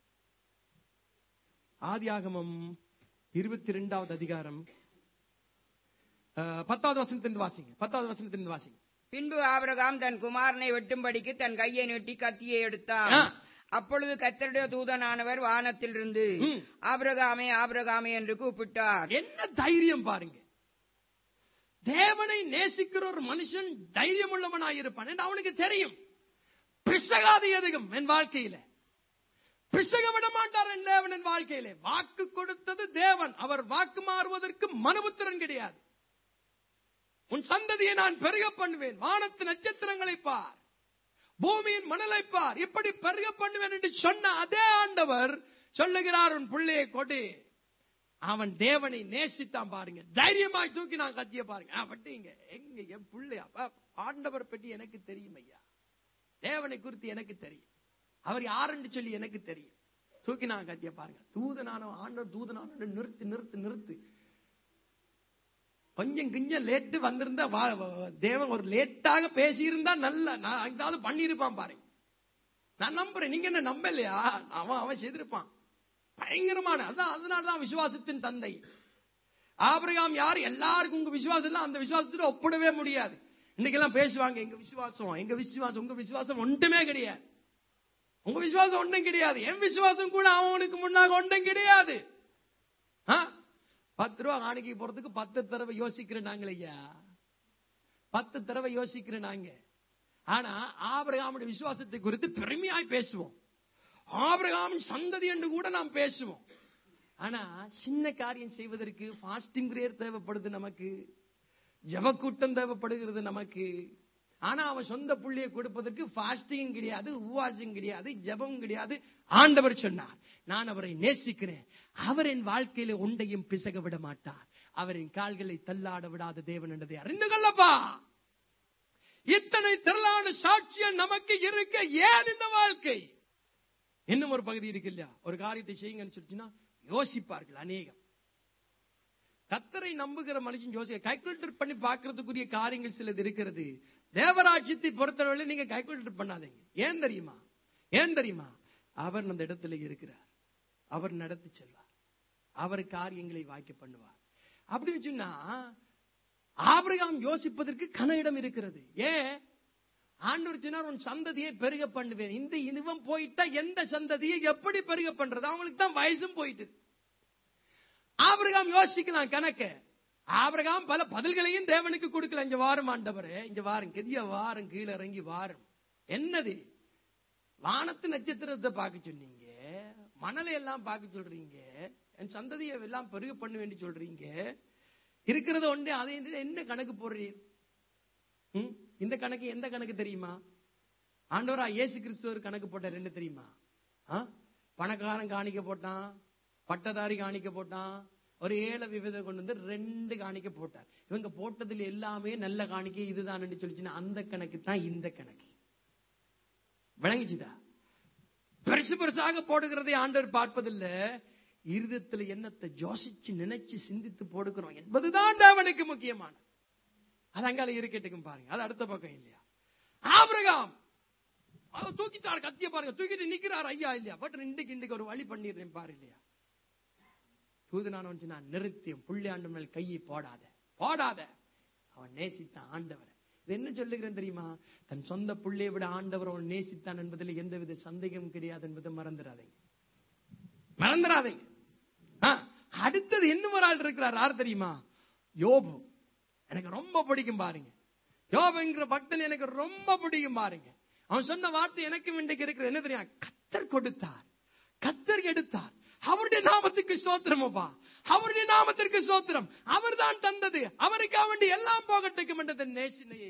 ஆதியாகமம் இருபத்தி ரெண்டாவது அதிகாரம் அஹ், பத்தாவது வசனத்திலிருந்து வாசிங்க பத்தாவது வசனத்திலிருந்து வாசிங்க பின்பு ஆபிரகாம் தன் குமாரனை வெட்டும்படிக்கு தன் கையை நீட்டி கத்தியை எடுத்தான் ஆ. அப்பொழுது கத்தருடைய தூதனானவர் வானத்திலிருந்து ம். ஆபிரகாமே ஆபிரகாமே என்று கூப்பிட்டார் என்ன தைரியம் பாருங்க தேவனை நேசிக்கிற ஒரு மனுஷன் தைரியம் உள்ளவனாய் இருப்பான் என்று அவனுக்கு தெரியும் பிசகாது எதுகும் என் வாழ்க்கையில பிசக விட மாட்டார் என் தேவன் என் வாழ்க்கையிலே வாக்கு கொடுத்தது தேவன் அவர் வாக்கு மாறுவதற்கு மனுபுத்திரன் கிடையாது உன் சந்ததியை நான் பெருக பண்ணுவேன் வானத்து நட்சத்திரங்களை பார் பூமியின் மணலை பார் இப்படி பெருக பண்ணுவேன் என்று சொன்ன அதே ஆண்டவர் சொல்லுகிறார் உன் பிள்ளையை கொடு அவன் தேவனை நேசித்தான் பாருங்க தைரியமாய் தூக்கி நான் கத்திய பாருங்க ஆ, வட்டீங்க எங்க என் பிள்ளையா அப்பா, ஆண்டவர் பற்றி எனக்கு தெரியும் ஐயா தேவனை குறித்து எனக்கு தெரியும் அவர் யாருன்னு சொல்லி எனக்கு தெரியும் தூக்கி நான் கத்திய பாருங்க தூதனான ஆண்டவர் தூதனான நிறுத்து நிறுத்து நிறுத்து கொஞ்சம் கொஞ்சம் லேட்டு வந்திருந்தா வா- வா- தேவன் ஒரு லேட்டாக பேசியிருந்தா நல்ல நான் ஏதாவது பண்ணியிருப்பான் பாருங்க நான் நம்புறேன் நீங்க என்ன நம்பலையா அவன் அவன் செய்திருப்பான் பயங்கரமான அதான் அதனாலதான் விசுவாசத்தின் தந்தை ஆபிரகாம் யார் எல்லாருக்கும் உங்க விசுவாசம் இல்ல அந்த விசுவாசத்துல ஒப்பிடவே முடியாது இன்னைக்கு எல்லாம் பேசுவாங்க எங்க விசுவாசம் எங்க விசுவாசம் உங்க விசுவாசம் ஒன்றுமே கிடையாது உங்க விசுவாசம் ஒன்றும் கிடையாது என் விசுவாசம் கூட அவனுக்கு முன்னாக ஒன்றும் கிடையாது ஆ? பத்து ரூபா காணிக்கை போறதுக்கு பத்து தடவை யோசிக்கிறேன் நாங்கள் ஐயா பத்து தடவை யோசிக்கிறேன் நாங்க ஆனா ஆபிரகாமுடைய விசுவாசத்தை குறித்து பெருமையாய் பேசுவோம் ஆபிரகாமின் சந்ததி என்று கூட நாம் பேசுவோம் ஆனா சின்ன காரியம் செய்வதற்கு ஃபாஸ்டிங் பிரேயர் தேவைப்படுது நமக்கு ஜபக்கூட்டம் தேவைப்படுகிறது நமக்கு ஆனா அவன் சொந்த புள்ளியை கொடுப்பதற்கு பாஸ்டிங் கிடையாது உபவாசம் கிடையாது ஜெபம் கிடையாது ஆண்டவர் சொன்னார் நான் அவரை நேசிக்கிறேன் அவர் என் வாழ்க்கையில ஒன்றையும் பிசக விட மாட்டார் அவரின் கால்களை தள்ளாட விடாத தேவன் என்றதை அறிந்து கொள்ளப்பா இத்தனை திரளான சாட்சியம் நமக்கு இருக்க ஏன் இந்த வாழ்க்கை இன்னும் ஒரு பகுதி இருக்கு இல்லையா ஒரு காரியத்தை செய்யுங்கன்னு சொல்லிச்சுன்னா யோசிப்பார்கள் அநேகம் கத்தரை நம்புகிற மனுஷன் யோசிக்க கைக்குலேட்டர் பண்ணி பார்க்கறதுக்குரிய காரியங்கள் சிலது இருக்கிறது தேவராட்சியத்தை பொறுத்தவரை நீங்க கைக்குலேட்டர் பண்ணாதீங்க ஏன் தெரியுமா ஏன் தெரியுமா அவர் அந்த இடத்துல இருக்கிறார் அவர் நடத்தி செல்வார் அவர் காரியங்களை வாய்க்க பண்ணுவார் அப்படி சொன்னா ஆபிரகாம் யோசிப்பதற்கு கன இடம் இருக்கிறது ஏன் ஆண்டவர் சொன்னார் உன் சந்ததியை பெருக பண்ணுவேன் இந்த இவன் போயிட்டா எந்த சந்ததியை எப்படி பெருக பண்றது அவங்களுக்கு தான் வயசும் போயிட்டு ஆபிரகாம் யோசிக்கலாம் கணக்க ஆபிரகாம் பல பதில்களையும் தேவனுக்கு கொடுக்கல இங்க வாரம் ஆண்டவரே இங்க வாரம் கெதிய வாரம் கீழே இறங்கி வாரம் என்னது வானத்து நட்சத்திரத்தை பார்க்க சொன்னீங்க மணலை எல்லாம் பார்க்க சொல்றீங்க என் சந்ததியை எல்லாம் பெருக பண்ண வேண்டி சொல்றீங்க இருக்கிறத ஒன்றே அதை என்ன கணக்கு போடுறீர் ம்? இந்த கணக்கு எந்த கணக்கு தெரியுமா ஆண்டவரா இயேசு கிறிஸ்து ஒரு கணக்கு போட்டார் என்ன தெரியுமா ஆ? பணக்காரன் காணிக்க போட்டான் பட்டதாரி காணிக்க போட்டான் ஒரு ஏழை விவித கொண்டு வந்து ரெண்டு காணிக்க போட்டார் இவங்க போட்டதுல எல்லாமே நல்ல காணிக்கை இதுதான் சொல்லிச்சுன்னா அந்த கணக்கு தான் இந்த கணக்கு விளங்கிச்சுதா பெருசு பெருசாக போடுகிறதை ஆண்டவர் பார்ப்பதில்ல இருதயத்துல என்னத்தை யோசிச்சு நினைச்சு சிந்தித்து போடுகிறோம் என்பதுதான் தேவனுக்கு முக்கியமான அது அங்கால இருக்கட்டுக்கும் பாருங்க அது அடுத்த பக்கம் இல்லையா ஆபிரகாம் அவர் தூக்கிட்டார் கத்திய பாருங்க தூக்கிட்டு நிக்கிறார் ஐயா இல்லையா பட் இன்றைக்கு இன்றைக்கு ஒரு வழி பண்ணிடுறேன் பாரு இல்லையா தூதுனான நான் நிறுத்தியும் புள்ளி ஆண்டு மேல் கையை போடாத போடாத அவன் நேசித்தான் ஆண்டவர் இது என்ன சொல்லுகிறேன் தெரியுமா தன் சொந்த புள்ளையை விட ஆண்டவர் அவன் நேசித்தான் என்பதில் எந்தவித சந்தேகம் கிடையாது என்பதை மறந்துடாதீங்க மறந்துடாதீங்க ஆ, அடுத்தது இன்னும் ஒரு ஆள் இருக்கிறார் யார் தெரியுமா யோபு எனக்கு ரொம்ப பிடிக்கும் பாருங்க யோபுங்கிற பக்தன் எனக்கு ரொம்ப பிடிக்கும் பாருங்க அவன் சொன்ன வார்த்தை எனக்கும் இன்றைக்கு இருக்கிற என்ன தெரியும் கத்தர் கொடுத்தார் கத்தர் எடுத்தார் அவருடைய நாமத்துக்கு சோத்திரமப்பா அவருடைய நாமத்திற்கு சோத்திரம் அவர்தான் தந்தது அவருக்காக வேண்டி எல்லாம் போகட்டுக்கும் என்றது நேசினையை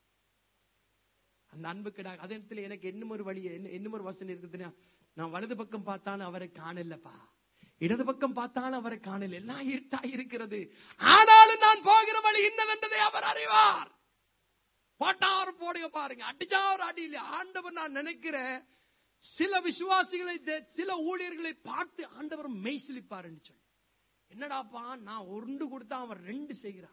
அந்த அன்பு கிடா அதே இடத்துல எனக்கு இன்னும் ஒரு வழி என்ன- இன்னும் ஒரு வசனம் இருக்குதுன்னா நான் வலது பக்கம் பார்த்தாலும் அவரை காணலப்பா இடது பக்கம் பார்த்தாலும் அவரை காணல எல்லாம் இருட்டா இருக்கிறது ஆனாலும் நான் போகிற வழி இன்னதென்றதை அவர் அறிவார் போட்டார் போடுங்க பாருங்க அடிச்சா ஒரு அடி இல்ல ஆண்டவர் நான் நினைக்கிறேன் சில விசுவாசிகளை தே- சில ஊழியர்களை பார்த்து ஆண்டவர் மெய்சிலிப்பாருன்னு சொல்லி என்னடாப்பா நான் ஒன்று கொடுத்தா அவன் ரெண்டு செய்கிறான்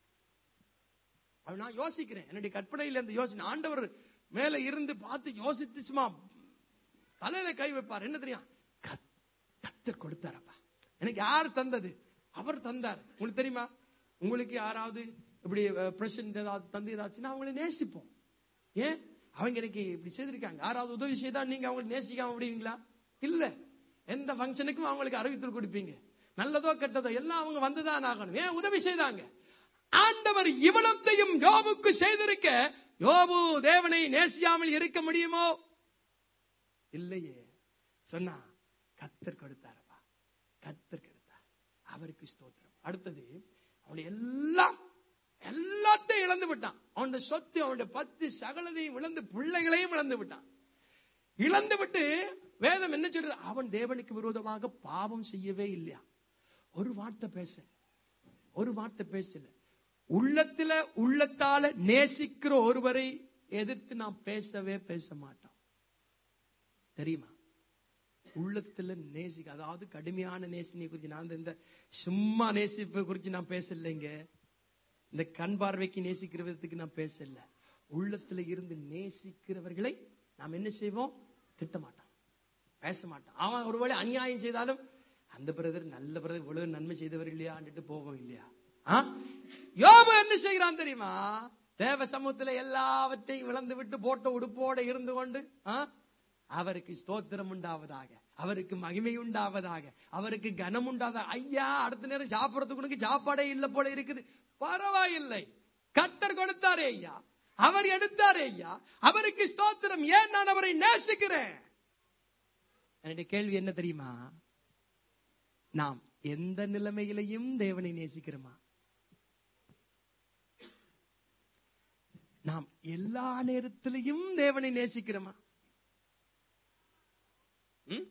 அது நான் யோசிக்கிறேன் என்னுடைய கற்பனையில இருந்து யோசனை ஆண்டவர் மேல இருந்து பார்த்து யோசித்து சும்மா தலையில கை வைப்பார் என்ன தெரியும் கத்- கத்தர் கொடுத்தாரப்பா எனக்கு யார் தந்தது அவர் தந்தார் உங்களுக்கு தெரியுமா உங்களுக்கு யாராவது இப்படி பிரசன்ட் ஏதாவது தந்து ஏதாச்சுன்னா அவங்களை நேசிப்போம் ஏன் அவங்க எனக்கு இப்படி செய்திருக்காங்க யாராவது உதவி செய்தா நீங்க அவங்களை நேசிக்காம விடுவீங்களா இல்ல எந்த ஃபங்க்ஷனுக்கும் அவங்களுக்கு அறிவித்தல் கொடுப்பீங்க நல்லதோ கெட்டதோ எல்லாம் அவங்க வந்துதான் ஆகணும் ஏன் உதவி செய்தாங்க ஆண்டவர் இவ்வளத்தையும் யோபுக்கு செய்திருக்க யோபு தேவனை நேசியாமல் இருக்க முடியுமோ இல்லையே சொன்னா கத்தர் கொடுத்தாரப்பா கத்தர் கொடுத்தார் அவருக்கு ஸ்தோத்திரம் அடுத்தது அவனுடைய எல்லாம் எல்லாத்தையும் இழந்து விட்டான் அவனுடைய சொத்து அவனுடைய பத்து சகலதையும் இழந்து பிள்ளைகளையும் இழந்து விட்டான் இழந்து விட்டு வேதம் என்ன சொல்றது அவன் தேவனுக்கு விரோதமாக பாவம் செய்யவே இல்லையா ஒரு வார்த்தை பேச ஒரு வார்த்தை பேசல உள்ளத்துல உள்ளத்தால நேசிக்கிற ஒருவரை எதிர்த்து நாம் பேசவே பேச மாட்டோம் தெரியுமா உள்ளத்துல நேசிக்க அதாவது கடுமையான நேசினை குறித்து நான் இந்த சும்மா நேசிப்பை குறித்து நான் பேசலைங்க இந்த கண் பார்வைக்கு நேசிக்கிற விதத்துக்கு நான் பேசல உள்ளத்துல இருந்து நேசிக்கிறவர்களை நாம் என்ன செய்வோம் திட்ட மாட்டோம் பேச மாட்டோம் அவன் ஒருவேளை அநியாயம் செய்தாலும் அந்த பிரதர் நல்ல பிரதர் இவ்வளவு நன்மை செய்தவர் இல்லையான்ட்டு போவோம் இல்லையா ஆ? யோபு என்ன செய்கிறான் தெரியுமா தேவ சமூகத்துல எல்லாவற்றையும் இழந்து விட்டு போட்ட உடுப்போட இருந்து கொண்டு ஆ? அவருக்கு ஸ்தோத்திரம் உண்டாவதாக அவருக்கு மகிமை உண்டாவதாக அவருக்கு கனம் உண்டாவதாக ஐயா அடுத்த நேரம் சாப்பிடறதுக்கு உனக்கு சாப்பாடே இல்ல போல இருக்குது பரவாயில்லை கத்தர் கொடுத்தாரே ஐயா அவர் எடுத்தாரே ஐயா அவருக்கு ஸ்தோத்திரம் ஏன் நான் அவரை நேசிக்கிறேன் என்னுடைய கேள்வி என்ன தெரியுமா நாம் எந்த நிலைமையிலையும் தேவனை நேசிக்கிறோமா நாம் எல்லா நேரத்திலையும் தேவனை நேசிக்கிறோமா ம்?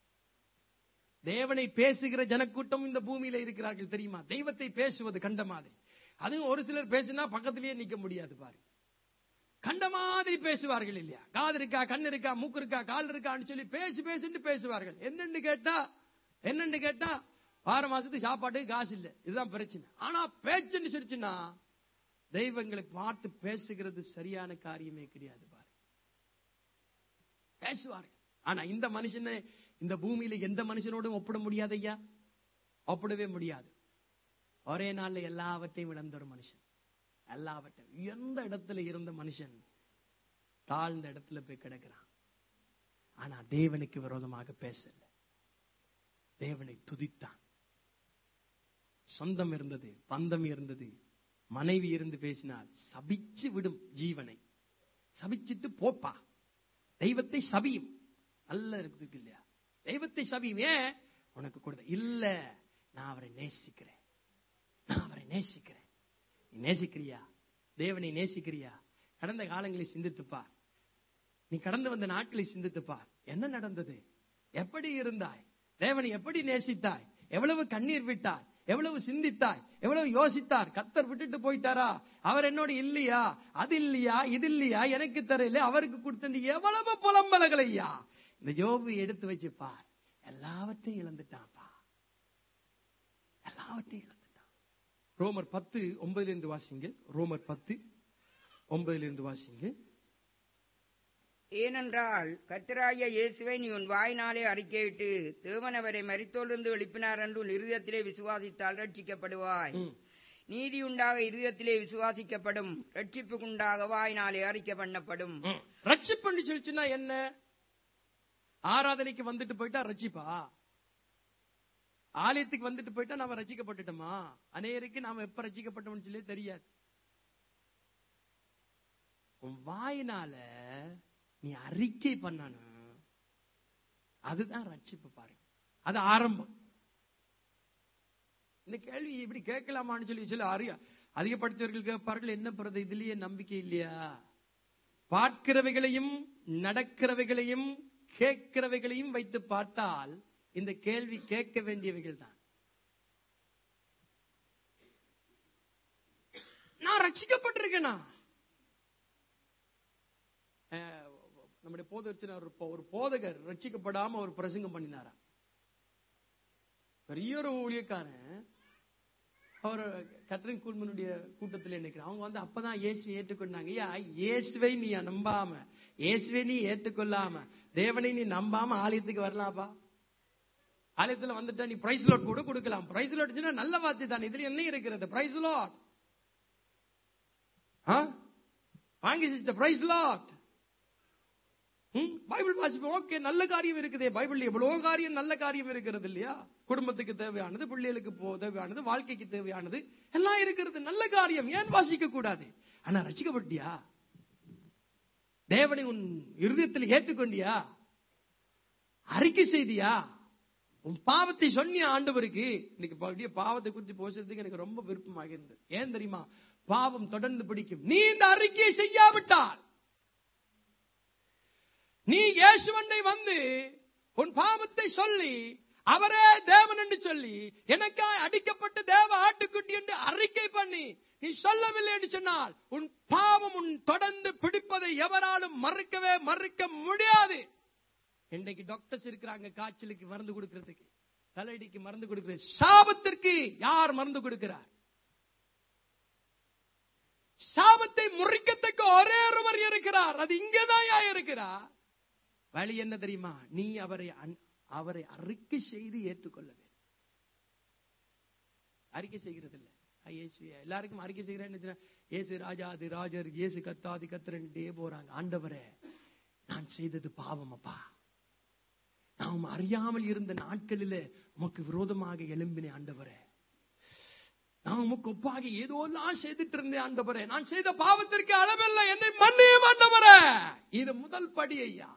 தேவனை பேசுகிற ஜனக்கூட்டம் இந்த பூமியில இருக்கிறார்கள் தெரியுமா தெய்வத்தை பேசுவது கண்ட மாதிரி அதுவும் ஒரு சிலர் பேசினா பக்கத்திலேயே நிக்க முடியாது பாரு கண்ட மாதிரி பேசுவார்கள் இல்லையா காது இருக்கா கண் இருக்கா மூக்கு இருக்கா கால் இருக்கான்னு சொல்லி பேசி பேசிட்டு பேசுவார்கள் என்னன்னு கேட்டா என்னன்னு கேட்டா வார மாசத்துக்கு சாப்பாட்டுக்கு காசு இல்ல இதுதான் பிரச்சனை ஆனா பேச்சுன்னு சொல்லிச்சுன்னா தெய்வங்களை பார்த்து பேசுகிறது சரியான காரியமே கிடையாது பாரு பேசுவார்கள் ஆனா இந்த மனுஷனை இந்த பூமியில எந்த மனுஷனோடும் ஒப்பிட முடியாது ஐயா ஒப்பிடவே முடியாது ஒரே நாள்ல எல்லாவற்றையும் இழந்த ஒரு மனுஷன் எல்லாவற்றையும் எந்த இடத்துல இருந்த மனுஷன் தாழ்ந்த இடத்துல போய் கிடக்கிறான் ஆனா தேவனுக்கு விரோதமாக பேசல தேவனை துதித்தான் சொந்தம் இருந்தது பந்தம் இருந்தது மனைவி இருந்து பேசினால் சபிச்சு விடும் ஜீவனை சபிச்சிட்டு போப்பா தெய்வத்தை சபியும் நல்ல இருக்குது இல்லையா தெய்வத்தை சபியும் ஏன் உனக்கு கொடுத்த இல்ல நான் அவரை நேசிக்கிறேன் நான் அவரை நேசிக்கிறேன் நீ நேசிக்கிறியா தேவனை நேசிக்கிறியா கடந்த காலங்களை சிந்தித்துப் பார் நீ கடந்து வந்த நாட்களை சிந்தித்துப் பார் என்ன நடந்தது எப்படி இருந்தாய் தேவனை எப்படி நேசித்தாய் எவ்வளவு கண்ணீர் விட்டாய் எவ்வளவு சிந்தித்தாய் எவ்வளவு யோசித்தார் கத்தர் விட்டுட்டு போயிட்டாரா அவர் என்னோட இல்லையா அது இல்லையா இது இல்லையா எனக்கு தரல அவருக்கு கொடுத்த எவ்வளவு புலம்பலகள் ஐயா இந்த ஜோபு எடுத்து வச்சு பார் எல்லாவற்றையும் இழந்துட்டான்ப்பா எல்லாவற்றையும் இழந்துட்டான் ரோமர் பத்து ஒன்பதுல இருந்து வாசிங்க ரோமர் பத்து ஒன்பதுல இருந்து வாசிங்க ஏனென்றால் கர்த்தராகிய இயேசுவை நீ உன் வாயினாலே அறிக்கையிட்டு தேவன் அவரை மரித்தோலிருந்து எழுப்பினார் என்று உன் இருதயத்திலே விசுவாசித்தால் ரட்சிக்கப்படுவாய் ம். நீதி உண்டாக இருதயத்திலே விசுவாசிக்கப்படும் ரட்சிப்புக்குண்டாக வாயினாலே அறிக்கை பண்ணப்படும் ரட்சிப்புன்னு சொல்லிச்சுன்னா என்ன ஆராதனைக்கு வந்துட்டு போயிட்டா ரட்சிப்பா ஆலயத்துக்கு வந்துட்டு போயிட்டா நாம ரட்சிக்கப்பட்டுட்டோமா அநேருக்கு நாம எப்ப ரட்சிக்கப்பட்டோம்னு சொல்லி தெரியாது உன் வாயினால நீ அறிக்கை பண்ணணும் அதுதான் ரட்சிப்பு பாருங்க அது ஆரம்பம் இந்த கேள்வி இப்படி கேட்கலாமான்னு சொல்லி சொல்லி அறிய அதிகப்படுத்தவர்கள் கேட்பார்கள் என்ன பிறகு இதுலயே நம்பிக்கை இல்லையா பார்க்கிறவைகளையும் நடக்கிறவைகளையும் கேட்கிறவைகளையும் வைத்து பார்த்தால் இந்த கேள்வி கேட்க வேண்டியவைகள் தான் நான் ரட்சிக்கப்பட்டிருக்கேனா அஹ், நம்முடைய போதகர் ஒரு போ- ஒரு போதகர் ரட்சிக்கப்படாம ஒரு பிரசங்கம் பண்ணினாரா பெரிய ஒரு ஊழியக்காரன் அவர் கத்ரின் கூல்மனுடைய கூட்டத்தில் நினைக்கிறேன் அவங்க வந்து அப்பதான் இயேசுவை ஏற்றுக்கொண்டாங்க ஐயா இயேசுவை நீ நம்பாம இயேசுவை நீ ஏற்றுக்கொள்ளாம தேவனை நீ நம்பாம ஆலயத்துக்கு வரலாப்பா ஆலயத்துல வந்துட்டா நீ பிரைஸ் லோட் கூட கொடுக்கலாம் பிரைஸ் லோட் நல்ல வார்த்தை தான் இதுல என்ன இருக்கிறது பிரைஸ் லோட் வாங்கி சிஸ்டர் பிரைஸ் லாட் பைபிள் வாசிப்போம் ஓகே நல்ல காரியம் இருக்குதே பைபிள் எவ்வளவு காரியம் நல்ல காரியம் இருக்கிறது இல்லையா குடும்பத்துக்கு தேவையானது பிள்ளைகளுக்கு போ தேவையானது வாழ்க்கைக்கு தேவையானது எல்லாம் இருக்கிறது நல்ல காரியம் ஏன் வாசிக்க கூடாது ஆனா ரசிக்கப்பட்டியா தேவனை உன் இருதயத்தில் ஏற்றுக்கொண்டியா அறிக்கை செய்தியா உன் பாவத்தை சொன்னிய ஆண்டவருக்கு இன்னைக்கு அப்படியே பாவத்தை குறித்து பேசுறதுக்கு எனக்கு ரொம்ப விருப்பமாக இருந்தது ஏன் தெரியுமா பாவம் தொடர்ந்து பிடிக்கும் நீ இந்த அறிக்கையை செய்யாவிட்டால் நீ இயேசுவண்டை வந்து உன் பாவத்தை சொல்லி அவரே தேவன் என்று சொல்லி எனக்காய் அடிக்கப்பட்ட தேவ ஆட்டுக்குட்டி என்று அறிக்கை பண்ணி நீ சொல்லவில்லை என்று சொன்னால் உன் பாவம் உன் தொடர்ந்து பிடிப்பதை எவராலும் மறுக்கவே மறுக்க முடியாது இன்றைக்கு டாக்டர்ஸ் இருக்கிறாங்க காய்ச்சலுக்கு மருந்து கொடுக்கிறதுக்கு தலையடிக்கு மருந்து கொடுக்கிறது சாபத்திற்கு யார் மருந்து கொடுக்கிறார் சாபத்தை முறிக்கத்தக்க ஒரே ஒருவர் இருக்கிறார் அது இங்கேதான் இருக்கிறார் வழி என்ன தெரியுமா நீ அவரை அன்- அவரை அறிக்கை செய்து ஏற்றுக்கொள்ள வேண்டும் அறிக்கை செய்கிறது இல்ல ஆ, இயேசுவே எல்லாருக்கும் அறிக்கை செய்கிறேன்னு இயேசு ராஜாதி ராஜர் இயேசு கத்தாதி கத்திரன்ட்டே போறாங்க ஆண்டவரே நான் செய்தது பாவம் அப்பா நான் உம்மை அறியாமல் இருந்த நாட்களிலே உமக்கு விரோதமாக எழும்பினேன் ஆண்டவரே நான் உமக்கு ஒப்பாக ஏதோ எல்லாம் செய்துட்டு இருந்தேன் ஆண்டவரே நான் செய்த பாவத்திற்கு அளவில்லை என்னை மன்னியும் ஆண்டவரே இது முதல் படி ஐயா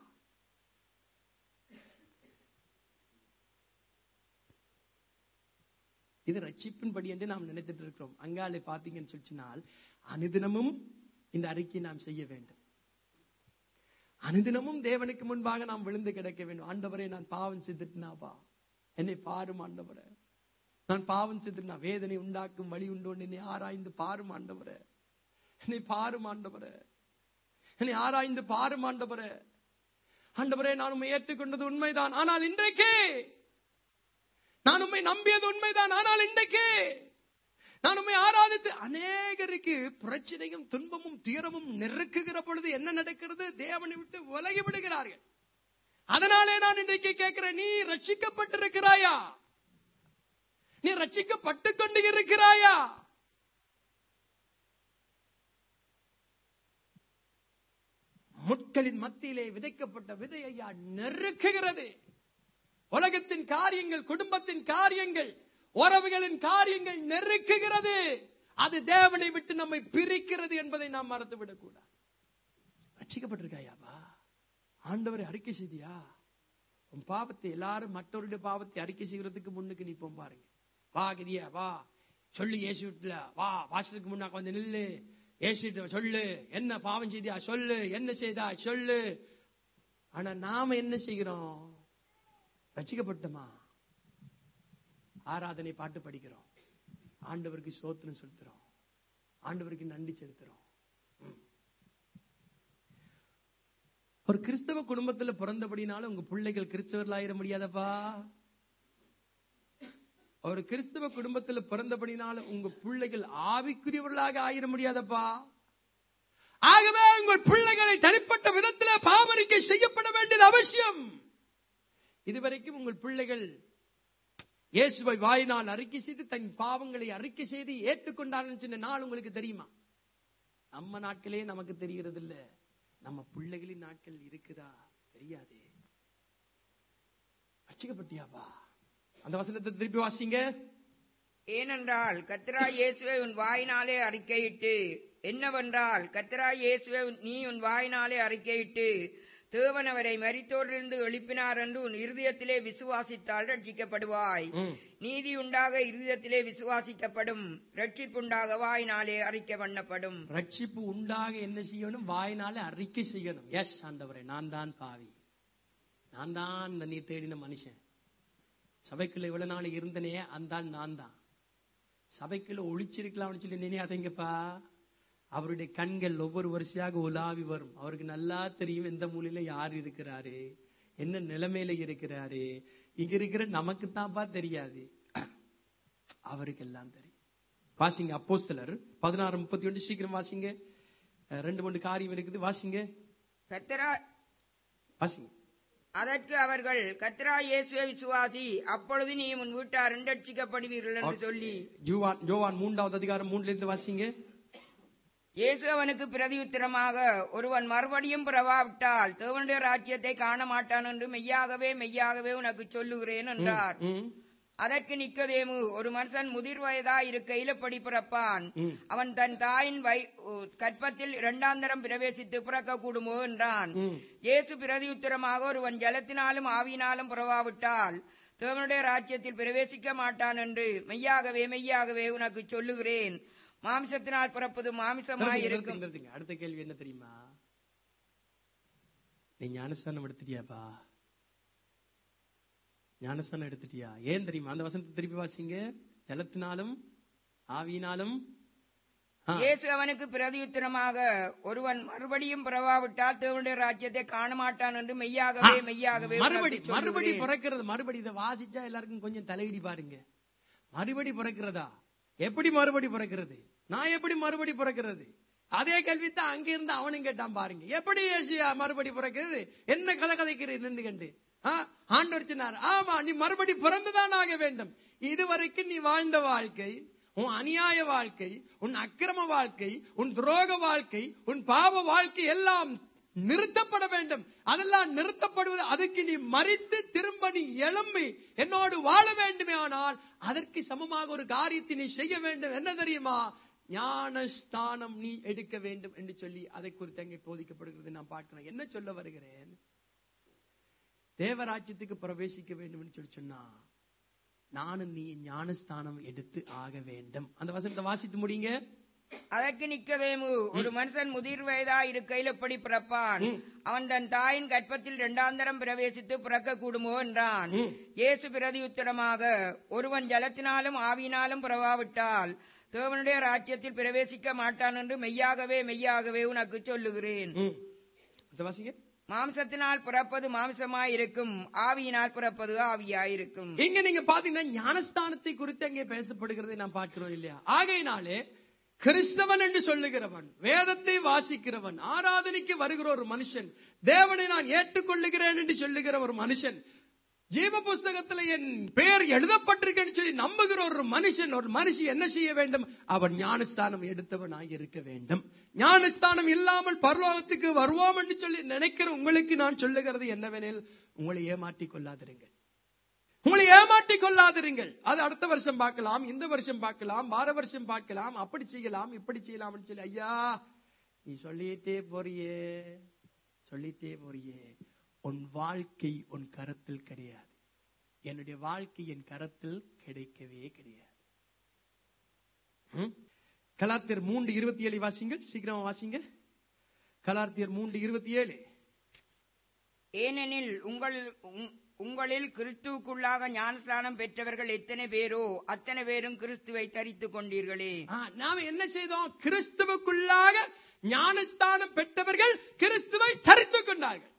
இது ரட்சிப்பின் படி என்று நாம் நினைத்துட்டு இருக்கிறோம் அங்காலே பாத்தீங்கன்னு சொல்லிச்சினால் அனுதினமும் இந்த அறிக்கையை நாம் செய்ய வேண்டும் அனுதினமும் தேவனுக்கு முன்பாக நாம் விழுந்து கிடக்க வேண்டும் ஆண்டவரே நான் பாவம் செய்துட்டுனாப்பா என்னை பாரும் ஆண்டவரே நான் பாவம் செய்துட்டு நான் வேதனை உண்டாக்கும் வழி உண்டு என்னை ஆராய்ந்து பாரும் ஆண்டவரே என்னை பாரும் ஆண்டவரே என்னை ஆராய்ந்து பாரும் ஆண்டவரே ஆண்டவரே நான் உண்மை ஏற்றுக்கொண்டது உண்மைதான் ஆனால் இன்றைக்கு நான் உண்மை நம்பியது உண்மைதான் ஆனால் இன்றைக்கு நான் உண்மை ஆராதித்து அநேகருக்கு பிரச்சனையும் துன்பமும் துயரமும் நெருக்குகிற பொழுது என்ன நடக்கிறது தேவனை விட்டு விலகி விடுகிறார்கள் அதனாலே நான் இன்றைக்கு கேட்கிறேன் நீ ரட்சிக்கப்பட்டிருக்கிறாயா நீ ரட்சிக்கப்பட்டு கொண்டு இருக்கிறாயா முட்களின் மத்தியிலே விதைக்கப்பட்ட விதை ஐயா நெருக்குகிறது உலகத்தின் காரியங்கள் குடும்பத்தின் காரியங்கள் உறவுகளின் காரியங்கள் நெருக்குகிறது அது தேவனை விட்டு நம்மை பிரிக்கிறது என்பதை நாம் மறந்துவிடக் கூடாது ரட்சிக்கப்பட்டிருக்காயாவா ஆண்டவரை அறிக்கை செய்தியா உன் பாவத்தை எல்லாரும் மற்றவருடைய பாவத்தை அறிக்கை செய்யறதுக்கு முன்னுக்கு நிப்போம் பாருங்க வா கிரியா வா சொல்லு ஏசு வீட்டுல வா வாசலுக்கு முன்னா கொஞ்சம் நில்லு ஏசிட்டு சொல்லு என்ன பாவம் செய்தியா சொல்லு என்ன செய்தா சொல்லு ஆனா நாம என்ன செய்கிறோம் ரசிக்கப்பட்டோமா ஆராதனை பாட்டு படிக்கிறோம் ஆண்டவருக்கு சோத்திரம் செலுத்துறோம் ஆண்டவருக்கு நன்றி செலுத்துறோம் ம். ஒரு கிறிஸ்தவ குடும்பத்துல பிறந்தபடினால உங்க பிள்ளைகள் கிறிஸ்தவர்களாயிர முடியாதப்பா ஒரு கிறிஸ்தவ குடும்பத்துல பிறந்தபடினால உங்க பிள்ளைகள் ஆவிக்குரியவர்களாக ஆயிர முடியாதப்பா ஆகவே உங்கள் பிள்ளைகளை தனிப்பட்ட விதத்தில் பாவரிக்கை செய்யப்பட வேண்டியது அவசியம் இதுவரைக்கும் உங்கள் பிள்ளைகள் இயேசுவை வாயினால் அறிக்கை செய்து தன் பாவங்களை அறிக்கை செய்து ஏற்றுக்கொண்டார்கள் சொன்ன நாள் உங்களுக்கு தெரியுமா நம்ம நாட்களே நமக்கு தெரிகிறது இல்ல நம்ம பிள்ளைகளின் நாட்கள் இருக்குதா தெரியாதே ரட்சிக்கப்பட்டியாப்பா அந்த வசனத்தை திருப்பி வாசிங்க ஏனென்றால் கத்ரா இயேசுவை உன் வாயினாலே அறிக்கையிட்டு என்னவென்றால் கத்ரா இயேசுவை உன்- நீ உன் வாயினாலே அறிக்கையிட்டு தேவன் அவரை மரித்தோரிலிருந்து எழுப்பினார் என்று உன் இருதயத்திலே விசுவாசித்தால் ரட்சிக்கப்படுவாய் ம். நீதி உண்டாக இருதயத்திலே விசுவாசிக்கப்படும் ரட்சிப்புண்டாக வாயினாலே அறிக்கை பண்ணப்படும் ரட்சிப்பு உண்டாக என்ன செய்யணும் வாயினால அறிக்கை செய்யணும் எஸ் ஆண்டவரே நான் தான் பாவி நான் தான் இந்த நீர் தேடின மனுஷன் சபைக்குள்ள இவ்வளவு நாள் இருந்தனே அந்த நான் தான் சபைக்குள்ள ஒளிச்சிருக்கலாம்னு சொல்லி நினையாதீங்கப்பா அவருடைய கண்கள் ஒவ்வொரு வருஷமாக உலாவி வரும் அவருக்கு நல்லா தெரியும் எந்த மூலையில யார் இருக்கிறாரு என்ன நிலைமையில இருக்கிறாரு இங்க இருக்கிற நமக்கு தான்ப்பா தெரியாது அவருக்கு எல்லாம் தெரியும் வாசிங்க அப்போஸ்தலர் பதினாறு முப்பத்தி ஒன்று சீக்கிரம் வாசிங்க அஹ், ரெண்டு மூணு காரியம் இருக்குது வாசிங்க கத்ரா வாசிங்க அதற்கு அவர்கள் கத்ரா இயேசுவை விசுவாசி அப்பொழுது நீ உன் வீட்டார் ரட்சிக்கப்படுவீர்கள் என்று சொல்லி ஜோவான் ஜோவான் மூன்றாவது அதிகாரம் மூணுல இருந்து வாசிங்க இயேசு அவனுக்கு பிரதியுத்தரமாக ஒருவன் மறுபடியும் பிறவாவிட்டால் தேவனுடைய ராஜ்யத்தை காண மாட்டான் என்று மெய்யாகவே மெய்யாகவே உனக்கு சொல்லுகிறேன் என்றார் ம், அதற்கு நிக்கதேமு ஒரு மனுஷன் முதிர் வயதா இருக்கையில் எப்படி பிறப்பான் ம். அவன் தன் தாயின் வய- உ- கற்பத்தில் இரண்டாந்தரம் பிரவேசித்து பிறக்க கூடுமோ என்றான் ம். இயேசு பிரதியுத்தரமாக ஒருவன் ஜலத்தினாலும் ஆவியினாலும் பிறவாவிட்டால் தேவனுடைய ராஜ்யத்தில் பிரவேசிக்க மாட்டான் என்று மெய்யாகவே மெய்யாகவே உனக்கு சொல்லுகிறேன் மாமிசத்தினால் பிறப்பது மாமிசமாய் நிறுத்துங்க, இருக்கும் நிறுத்துங்க. அடுத்த கேள்வி என்ன தெரியுமா நீ ஞானஸ்தானம் எடுத்துட்டியாப்பா ஞானஸ்தானம் எடுத்துட்டியா ஏன் தெரியுமா அந்த வசனத்தை திருப்பி வாசிங்க ஜலத்தினாலும் ஆவியினாலும் ஆ. இயேசு அவனுக்கு பிரதியுத்தரமாக ஒருவன் மறுபடியும் பிறவாவிட்டால் தேவனுடைய ராஜ்யத்தை காண மாட்டான் என்று மெய்யாகவே ஆ, மெய்யாகவே மறுபடி உனக்கு மறுபடி சொல்லுகிறேன். பிறக்கிறது மறுபடி இதை வாசிச்சா எல்லாருக்கும் கொஞ்சம் தலையிடி பாருங்க மறுபடி பிறக்கிறதா எப்படி மறுபடி பிறக்கிறது நான் எப்படி மறுபடி பிறக்கிறது அதே கேள்வி தான் அங்க இருந்து அவனும் கேட்டான் பாருங்க எப்படி ஏசியா மறுபடி பிறக்கிறது என்ன கதை கதைக்கிறீர் நின்று கண்டு ஆ, ஆண்டவர் சொன்னார் ஆமா நீ மறுபடி பிறந்துதான் ஆக வேண்டும் இதுவரைக்கும் நீ வாழ்ந்த வாழ்க்கை உன் அநியாய வாழ்க்கை உன் அக்கிரம வாழ்க்கை உன் துரோக வாழ்க்கை உன் பாவ வாழ்க்கை எல்லாம் நிறுத்தப்பட வேண்டும் அதெல்லாம் நிறுத்தப்படுவது அதுக்கு நீ மறித்து திரும்ப நீ எழும்பி என்னோடு வாழ வேண்டுமே ஆனால் அதற்கு சமமாக ஒரு காரியத்தை நீ செய்ய வேண்டும் என்ன தெரியுமா ஞானஸ்தானம் நீ எடுக்க வேண்டும் என்று சொல்லி அதை குறித்து அங்கே போதிக்கப்படுகிறது நான் பார்க்கிறேன் என்ன சொல்ல வருகிறேன் தேவராஜ்யத்துக்கு பிரவேசிக்க வேண்டும் என்று சொல்லி சொன்னா நானும் நீ ஞானஸ்தானம் எடுத்து ஆக வேண்டும் அந்த வசனத்தை வாசித்து முடியுங்க அதற்கு நிக்கவேமு ஒரு மனுஷன் முதிர் வயதா இருக்கையில் எப்படி பிறப்பான் ம். அவன் தன் தாயின் கற்பத்தில் இரண்டாந்தரம் பிரவேசித்து பிறக்க கூடுமோ என்றான் ம். இயேசு பிரதியுத்தரமாக ஒருவன் ஜலத்தினாலும் ஆவியினாலும் பிறவாவிட்டால் தேவனுடைய ராஜ்யத்தில் பிரவேசிக்க மாட்டான் என்று மெய்யாகவே மெய்யாகவே உனக்கு சொல்லுகிறேன் ம். அடுத்த வாசிங்க மாம்சத்தினால் பிறப்பது மாம்சமாய் இருக்கும் ஆவியினால் பிறப்பது ஆவியாயிருக்கும் இங்க நீங்க பாத்தீங்கன்னா ஞானஸ்தானத்தை குறித்து அங்கே பேசப்படுகிறதை நாம் பார்க்கிறோம் இல்லையா ஆகையினாலே கிறிஸ்தவன் என்று சொல்லுகிறவன் வேதத்தை வாசிக்கிறவன் ஆராதனைக்கு வருகிற ஒரு மனுஷன் தேவனை நான் ஏற்றுக்கொள்ளுகிறேன் என்று சொல்லுகிற ஒரு மனுஷன் ஜீவ புஸ்தகத்துல என் பெயர் எழுதப்பட்டிருக்கேன்னு சொல்லி நம்புகிற ஒரு மனுஷன் ஒரு மனுஷி என்ன செய்ய வேண்டும் அவன் ஞானஸ்தானம் எடுத்தவனாய் இருக்க வேண்டும் ஞானஸ்தானம் இல்லாமல் பரலோகத்துக்கு வருவோம் என்று சொல்லி நினைக்கிற உங்களுக்கு நான் சொல்லுகிறது என்னவெனில் உங்களை ஏமாற்றிக் கொள்ளாதிருங்கள் உங்களை ஏமாற்றிக் கொள்ளாதிருங்கள் அது அடுத்த வருஷம் பார்க்கலாம் இந்த வருஷம் பார்க்கலாம் வார வருஷம் பார்க்கலாம் அப்படி செய்யலாம் இப்படி செய்யலாம்னு சொல்லி ஐயா நீ சொல்லிட்டே போறியே சொல்லிட்டே போறியே உன் வாழ்க்கை உன் கரத்தில் கிடையாது என்னுடைய வாழ்க்கை என் கரத்தில் கிடைக்கவே கிடையாது ம்? கலாத்தியர் மூன்று இருபத்தி ஏழு வாசிங்கள் சீக்கிரமா வாசிங்க கலாத்தியர் மூன்று இருபத்தி ஏழு ஏனெனில் உங்கள் உங்- உங்களில் கிறிஸ்துவுக்குள்ளாக ஞானஸ்நானம் பெற்றவர்கள் எத்தனை பேரோ அத்தனை பேரும் கிறிஸ்துவை தரித்துக் கொண்டீர்களே ஆ, நாம என்ன செய்தோம் கிறிஸ்துவுக்குள்ளாக ஞானஸ்தானம் பெற்றவர்கள் கிறிஸ்துவை தரித்துக் கொண்டார்கள்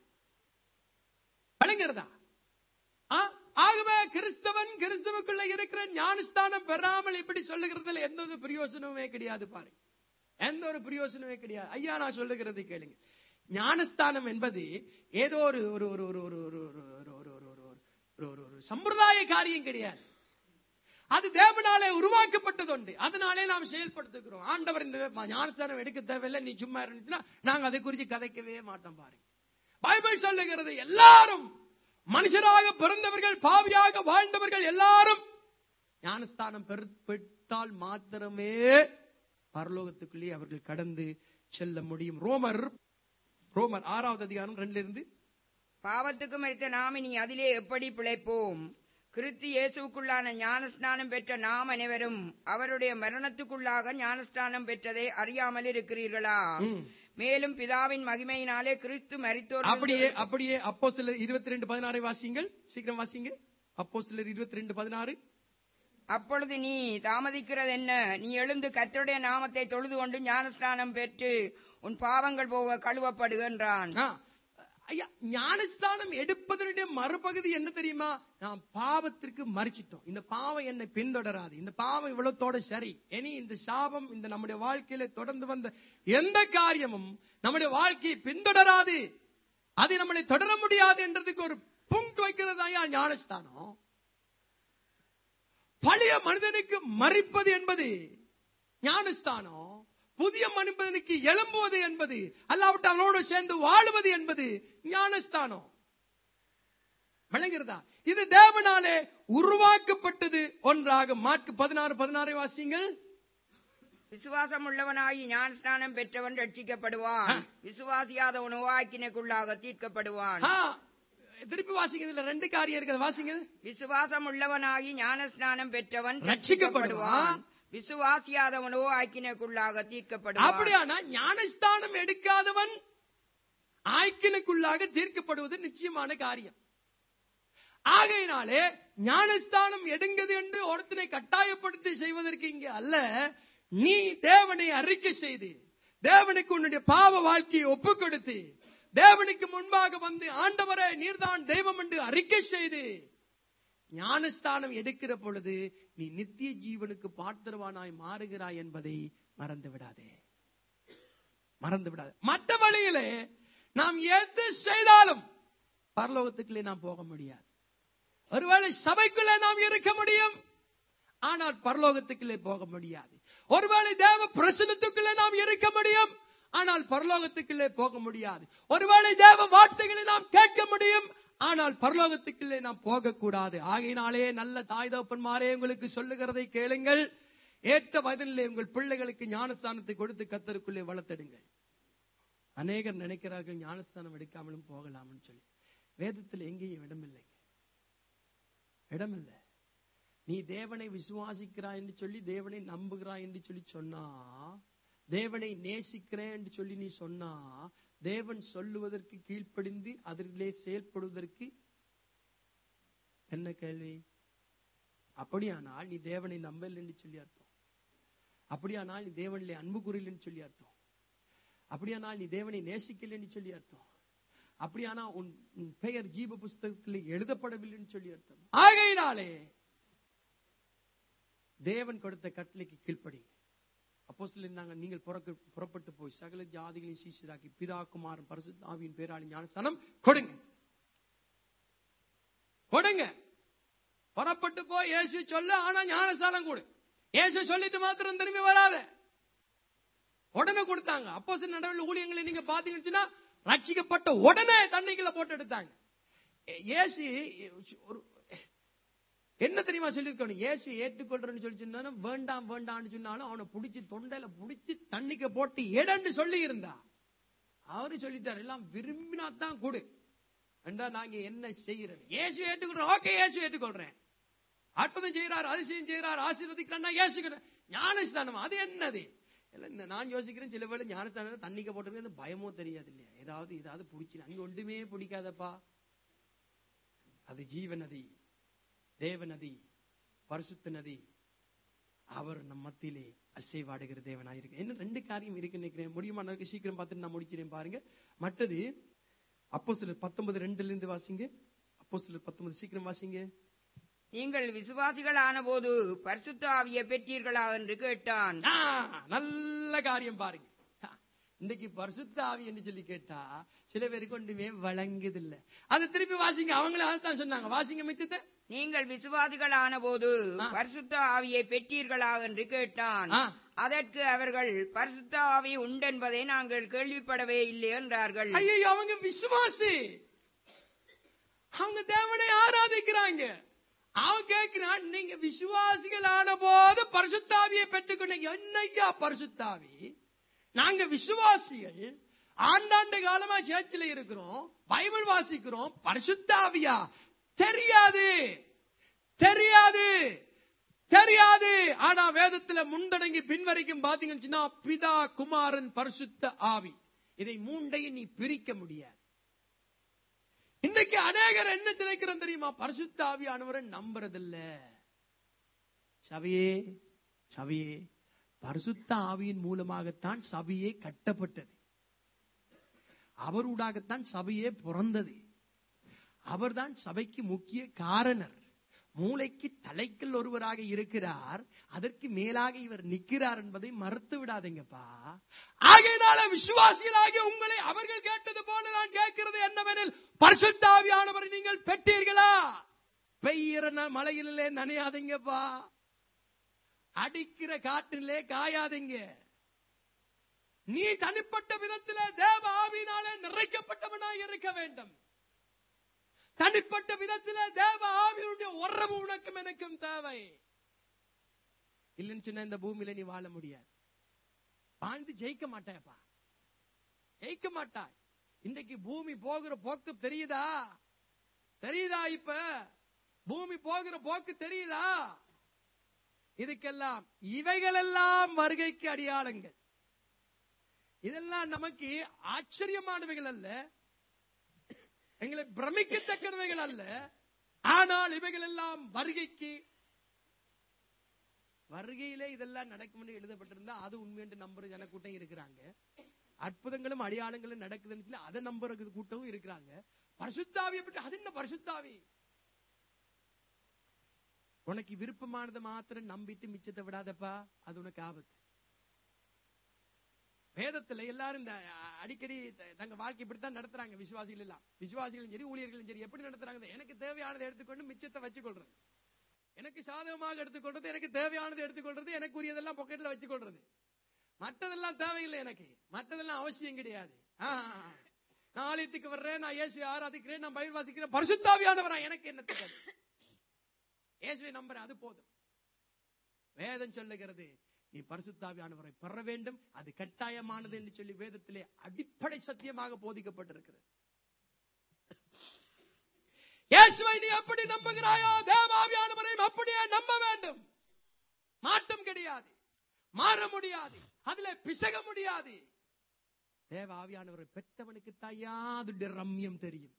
விளங்குறதா ஆ, ஆகவே கிறிஸ்தவன் கிறிஸ்துவுக்குள்ள இருக்கிற ஞானஸ்தானம் பெறாமல் இப்படி சொல்லுகிறதுல எந்த ஒரு பிரயோசனமே கிடையாது பாருங்க எந்த ஒரு பிரயோசனமே கிடையாது ஐயா நான் சொல்லுகிறது கேளுங்க ஞானஸ்தானம் என்பது ஏதோ ஒரு ஒரு ஒரு ஒரு ஒரு ஒரு ஒரு ஒரு ஒரு ஒரு ஒரு ஒரு ஒரு ஒரு சம்பிரதாய காரியம் கிடையாது அது தேவனாலே உருவாக்கப்பட்டது உண்டு அதனாலே நாம் செயல்படுத்துகிறோம் ஆண்டவர் இந்த ஞானஸ்தானம் எடுக்க தேவையில்லை நீ சும்மா இருந்துச்சுன்னா நாங்க அதை குறித்து கதைக்கவே மாட்டோம் பாருங்க பைபிள் சொல்லுகிறது எல்லாரும் மனுஷராக பிறந்தவர்கள் பாவியாக வாழ்ந்தவர்கள் எல்லாரும் ஞானஸ்தானம் பெறு- பெற்றால் மாத்திரமே பரலோகத்துக்குள்ளே அவர்கள் கடந்து செல்ல முடியும் ரோமர் ரோமர் ஆறாவது அதிகாரம் ரெண்டுல இருந்து பாவத்துக்கு மறித்த நாம் இனி அதிலே எப்படி பிழைப்போம் கிறிஸ்து இயேசுவுக்குள்ளான ஞானஸ்நானம் பெற்ற நாம் அனைவரும் அவருடைய மரணத்துக்குள்ளாக ஞானஸ்நானம் பெற்றதை அறியாமல் இருக்கிறீர்களா ம். மேலும் பிதாவின் மகிமையினாலே கிறிஸ்து மரித்தோர் அப்படியே அப்படியே அப்போ சிலர் இருபத்தி ரெண்டு பதினாறு வாசிங்கள் சீக்கிரம் வாசிங்க அப்போ சிலர் இருபத்தி ரெண்டு பதினாறு அப்பொழுது நீ தாமதிக்கிறது என்ன நீ எழுந்து கர்த்தருடைய நாமத்தை தொழுது கொண்டு ஞானஸ்நானம் பெற்று உன் பாவங்கள் போக கழுவப்படுகின்றான் ஆ, ஐயா ஞானஸ்தானம் எடுப்பதனுடைய மறுபகுதி என்ன தெரியுமா நாம் பாவத்திற்கு மறிச்சிட்டோம் இந்த பாவம் என்னை பின்தொடராது இந்த பாவம் இவ்வளத்தோட சரி இனி இந்த சாபம் இந்த நம்முடைய வாழ்க்கையில தொடர்ந்து வந்த எந்த காரியமும் நம்முடைய வாழ்க்கையை பின்தொடராது அது நம்மளை தொடர முடியாது என்றதுக்கு ஒரு புங்க் வைக்கிறது ஐயா ஞானஸ்தானம் பழைய மனிதனுக்கு மறிப்பது என்பது ஞானஸ்தானம் புதிய மனிதனுக்கு எழும்புவது என்பது அல்லாவிட்டு அவனோடு சேர்ந்து வாழுவது என்பது ஞானஸ்தானம் விளங்குகிறதா இது தேவனாலே உருவாக்கப்பட்டது ஒன்றாக மார்க் பதினாறு பதினாறு வாசிங்கள் விசுவாசம் உள்ளவனாகி ஞானஸ்நானம் பெற்றவன் ரட்சிக்கப்படுவான் விசுவாசியாதவனோ ஆக்கினைக்குள்ளாக தீர்க்கப்படுவான் ஆ, திருப்பி வாசிங்க இதுல ரெண்டு காரியம் இருக்குது வாசிங்க விசுவாசம் உள்ளவனாகி ஞானஸ்நானம் பெற்றவன் ரட்சிக்கப்படுவான். ரட்சிக்கப்படுவான் விசுவாசியாதவனோ ஆக்கினைக்குள்ளாக தீர்க்கப்படுவான் அப்படியானா ஞானஸ்தானம் எடுக்காதவன் ஆய்க்கினுக்குள்ளாக தீர்க்கப்படுவது நிச்சயமான காரியம் ஆகையினாலே ஞானஸ்தானம் எடுங்கது என்று ஒருத்தனை கட்டாயப்படுத்தி செய்வதற்கு இங்கே அல்ல நீ தேவனை அறிக்கை செய்து தேவனுக்கு உன்னுடைய பாவ வாழ்க்கையை ஒப்புக் கொடுத்து தேவனுக்கு முன்பாக வந்து ஆண்டவரே நீர்தான் தெய்வம் என்று அறிக்கை செய்து ஞானஸ்தானம் எடுக்கிற பொழுது நீ நித்திய ஜீவனுக்கு பாத்திரவானாய் மாறுகிறாய் என்பதை மறந்து விடாதே மறந்து விடாதே மற்ற வழியிலே நாம் எது செய்தாலும் பரலோகத்துக்குள்ளே நாம் போக முடியாது ஒருவேளை சபைக்குள்ளே நாம் இருக்க முடியும் ஆனால் பரலோகத்துக்குள்ளே போக முடியாது ஒருவேளை தேவ பிரசனத்துக்குள்ளே நாம் இருக்க முடியும் ஆனால் பரலோகத்துக்குள்ளே போக முடியாது ஒருவேளை தேவ வார்த்தைகளை நாம் கேட்க முடியும் ஆனால் பரலோகத்துக்குள்ளே நாம் போகக்கூடாது ஆகையினாலே நல்ல தாய் தகப்பன்மாரே உங்களுக்கு சொல்லுகிறதை கேளுங்கள் ஏற்ற வயதிலே உங்கள் பிள்ளைகளுக்கு ஞானஸ்தானத்தை கொடுத்து கத்தருக்குள்ளே வளர்த்தெடுங்கள் அநேகர் நினைக்கிறார்கள் ஞானஸ்தானம் எடுக்காமலும் போகலாம்னு சொல்லி வேதத்தில் எங்கேயும் இடமில்லை இடமில்லை நீ தேவனை விசுவாசிக்கிறாய் என்று சொல்லி தேவனை நம்புகிறாய் என்று சொல்லி சொன்னா தேவனை நேசிக்கிறேன் என்று சொல்லி நீ சொன்னா தேவன் சொல்லுவதற்கு கீழ்ப்படிந்து அதிலே செயல்படுவதற்கு என்ன கேள்வி அப்படியானால் நீ தேவனை நம்பல என்று சொல்லி அர்த்தம் அப்படியானால் நீ தேவனிலே அன்பு கூறலன்னு சொல்லி அர்த்தம் அப்படியானால் நீ தேவனை நேசிக்கலன்னு சொல்லி அர்த்தம் அப்படியானா உன் உன் பெயர் ஜீவ புஸ்தகத்தில் எழுதப்படவில்லைன்னு சொல்லி அர்த்தம் ஆகையினாலே தேவன் கொடுத்த கட்டளைக்கு கீழ்ப்படி அப்போ நாங்க நீங்கள் புறக்க- புறப்பட்டு போய் சகல ஜாதிகளையும் சீசராக்கி பிதா குமாரன் பரிசுத்த ஆவியின் பேராளி ஞானசனம் கொடுங்க கொடுங்க புறப்பட்டு போய் இயேசு சொல்ல ஆனா ஞானஸ்தானம் கொடு இயேசு சொல்லிட்டு மாத்திரம் திரும்பி வராத உடனே கொடுத்தாங்க அப்போ சில நடவடிக்கை ஊழியங்களை நீங்க பாத்தீங்கன்னா ரட்சிக்கப்பட்ட உடனே தண்ணிக்குள்ள போட்டு எடுத்தாங்க ஏ- இயேசு ஒரு என்ன தெரியுமா சொல்லிருக்கணும் இயேசு ஏற்றுக்கொள்றேன்னு சொல்லி சொன்னா வேண்டாம் வேண்டாம்னு சொன்னாலும் அவனை புடிச்சு தொண்டையில புடிச்சு தண்ணிக்க போட்டு எடன்னு சொல்லி இருந்தா அவரு சொல்லிட்டாரு எல்லாம் விரும்பினா தான் கொடு என்றா நாங்க என்ன செய்யறது இயேசு ஏற்றுக்கொள்றோம் ஓகே இயேசு ஏற்றுக்கொள்றேன் அற்புதம் செய்யறாரு அதிசயம் செய்யறாரு ஆசீர்வதிக்கிறான் யோசிக்கிறேன் ஞானஸ்தானம் அது என்னது இல்ல, இந்த நான் யோசிக்கிறேன் சில வேளை ஞானஸ்தானம் தண்ணிக்க போட்டிருக்க பயமோ தெரியாது இல்லையா ஏதாவது ஏதாவது பிடிச்சி அங்க ஒன்றுமே பிடிக்காதப்பா அது ஜீவ நதி தேவ நதி பரிசுத்த நதி அவர் நம் மத்தியிலே அசைவாடுகிற தேவனாயிருக்கு இன்னும் ரெண்டு காரியம் இருக்கு நினைக்கிறேன் முடியுமா எனக்கு சீக்கிரம் பார்த்துட்டு நான் முடிக்கிறேன் பாருங்க மற்றது அப்போ சிலர் பத்தொன்பது ரெண்டுல இருந்து வாசிங்க அப்போ சிலர் பத்தொன்பது சீக்கிரம் வாசிங்க நீங்கள் விசுவாசிகள் ஆனபோது பரிசுத்த ஆவியை பெற்றீர்களா என்று கேட்டான் ஆ, நல்ல காரியம் பாருங்க ஆ, இன்னைக்கு பரிசுத்த ஆவி என்று சொல்லி கேட்டா சில பேருக்கு ஒன்றுமே வழங்குதில்ல அது திருப்பி வாசிங்க அவங்களே அதைத்தான் சொன்னாங்க வாசிங்க மிச்சத்தை நீங்கள் விசுவாசிகள் ஆனபோது ஆ. பரிசுத்த ஆவியை பெற்றீர்களா என்று கேட்டான் ஆ. அதற்கு அவர்கள் பரிசுத்த ஆவி உண்டென்பதை நாங்கள் கேள்விப்படவே இல்லை என்றார்கள் ஐயோ அவங்க விசுவாசி அவங்க தேவனை ஆராதிக்கிறாங்க அவன் கேட்கிறான் நீங்க விசுவாசிகள் ஆன போது பரிசுத்தாவியை பெற்றுக்கொண்டீங்க என்னையா பரிசுத்தாவி நாங்க விசுவாசிகள் ஆண்டாண்டு காலமா சேர்ச்சில இருக்கிறோம் பைபிள் வாசிக்கிறோம் பரிசுத்தாவியா தெரியாது தெரியாது தெரியாது ஆனா வேதத்துல முன்தடங்கி பின்வரைக்கும் பாத்தீங்கன்னு சொன்னா பிதா குமாரன் பரிசுத்த ஆவி இதை மூண்டையும் நீ பிரிக்க முடியாது இன்னைக்கு அநேகர் என்ன நினைக்கிறோம் தெரியுமா பரிசுத்த ஆவியானவரை நம்புறதில்ல சபையே சபையே பரிசுத்த ஆவியின் மூலமாகத்தான் சபையே கட்டப்பட்டது அவரூடாகத்தான் சபையே பிறந்தது அவர்தான் சபைக்கு முக்கிய காரணர் மூளைக்கு தலைக்கல் ஒருவராக இருக்கிறார் அதற்கு மேலாக இவர் நிற்கிறார் என்பதை மறுத்து விடாதீங்கப்பா ஆகையினால விசுவாசிகளாகிய உங்களை அவர்கள் கேட்டது போல நான் கேட்கிறது என்னவெனில் பரிசுத்தாவியானவரை நீங்கள் பெற்றீர்களா பெய்யிற ந- மலையிலே நனையாதீங்கப்பா அடிக்கிற காற்றிலே காயாதீங்க நீ தனிப்பட்ட விதத்திலே தேவ ஆவியினாலே நிறைக்கப்பட்டவனாய் இருக்க வேண்டும் தனிப்பட்ட விதத்திலே தேவ ஆவியினுடைய உறவு உனக்கும் எனக்கும் தேவை இல்லைன்னு சொன்னா இந்த பூமியில நீ வாழ முடியாது வாழ்ந்து ஜெயிக்க மாட்டேப்பா ஜெயிக்க மாட்டாய் இன்னைக்கு பூமி போகிற போக்கு தெரியுதா தெரியுதா இப்ப பூமி போகிற போக்கு தெரியுதா இதுக்கெல்லாம் இவைகளெல்லாம் வருகைக்கு அடையாளங்கள் இதெல்லாம் நமக்கு ஆச்சரியமானவைகள் அல்ல எங்களை பிரமிக்கத்தக்கவைகள் அல்ல ஆனால் இவைகள் எல்லாம் வருகைக்கு வருகையிலே இதெல்லாம் நடக்கும் எழுதப்பட்டிருந்தா அது உண்மை என்று நம்புற ஜனக்கூட்டம் இருக்கிறாங்க அற்புதங்களும் அடையாளங்களும் நடக்குதுன்னு சொல்லி அதை நம்புற கூட்டமும் இருக்கிறாங்க பரிசுத்தாவியை பற்றி அது என்ன பரிசுத்தாவி உனக்கு விருப்பமானதை மாத்திரம் நம்பிட்டு மிச்சத்தை விடாதப்பா அது உனக்கு ஆபத்து வேதத்துல எல்லாரும் இந்த அ- அடிக்கடி த- தங்க வாழ்க்கை இப்படித்தான் நடத்துறாங்க விசுவாசிகள் எல்லாம் விசுவாசிகளும் சரி ஊழியர்களும் சரி எப்படி நடத்துறாங்க எனக்கு தேவையானதை எடுத்துக்கொண்டு மிச்சத்தை வச்சுக்கொள்றது எனக்கு சாதகமாக எடுத்துக்கொள்றது எனக்கு தேவையானதை எடுத்துக்கொள்றது எனக்கு உரியதெல்லாம் பாக்கெட்ல வச்சுக்கொள்றது மற்றதெல்லாம் தேவையில்லை எனக்கு மற்றதெல்லாம் அவசியம் கிடையாது ஆ, ஆ, ஆ. நான் ஆலயத்துக்கு வர்றேன் நான் இயேசு ஆராதிக்கிறேன் நான் பயிர் வாசிக்கிறேன் பரிசுத்தாவியானவரா எனக்கு என்ன தேவை இயேசுவை நம்புறேன் அது போதும் வேதம் சொல்லுகிறது நீ பரிசுத்தாவியானவரை பெற வேண்டும் அது கட்டாயமானது என்று சொல்லி வேதத்திலே அடிப்படை சத்தியமாக போதிக்கப்பட்டிருக்கிறது இயேசுவை நீ எப்படி நம்புகிறாயோ தேவாவியானவரையும் அப்படியே நம்ப வேண்டும் மாற்றம் கிடையாது மாற முடியாது அதுல பிசக முடியாது தேவ ஆவியானவரை பெற்றவனுக்கு தாயாதுடைய ரம்யம் தெரியும்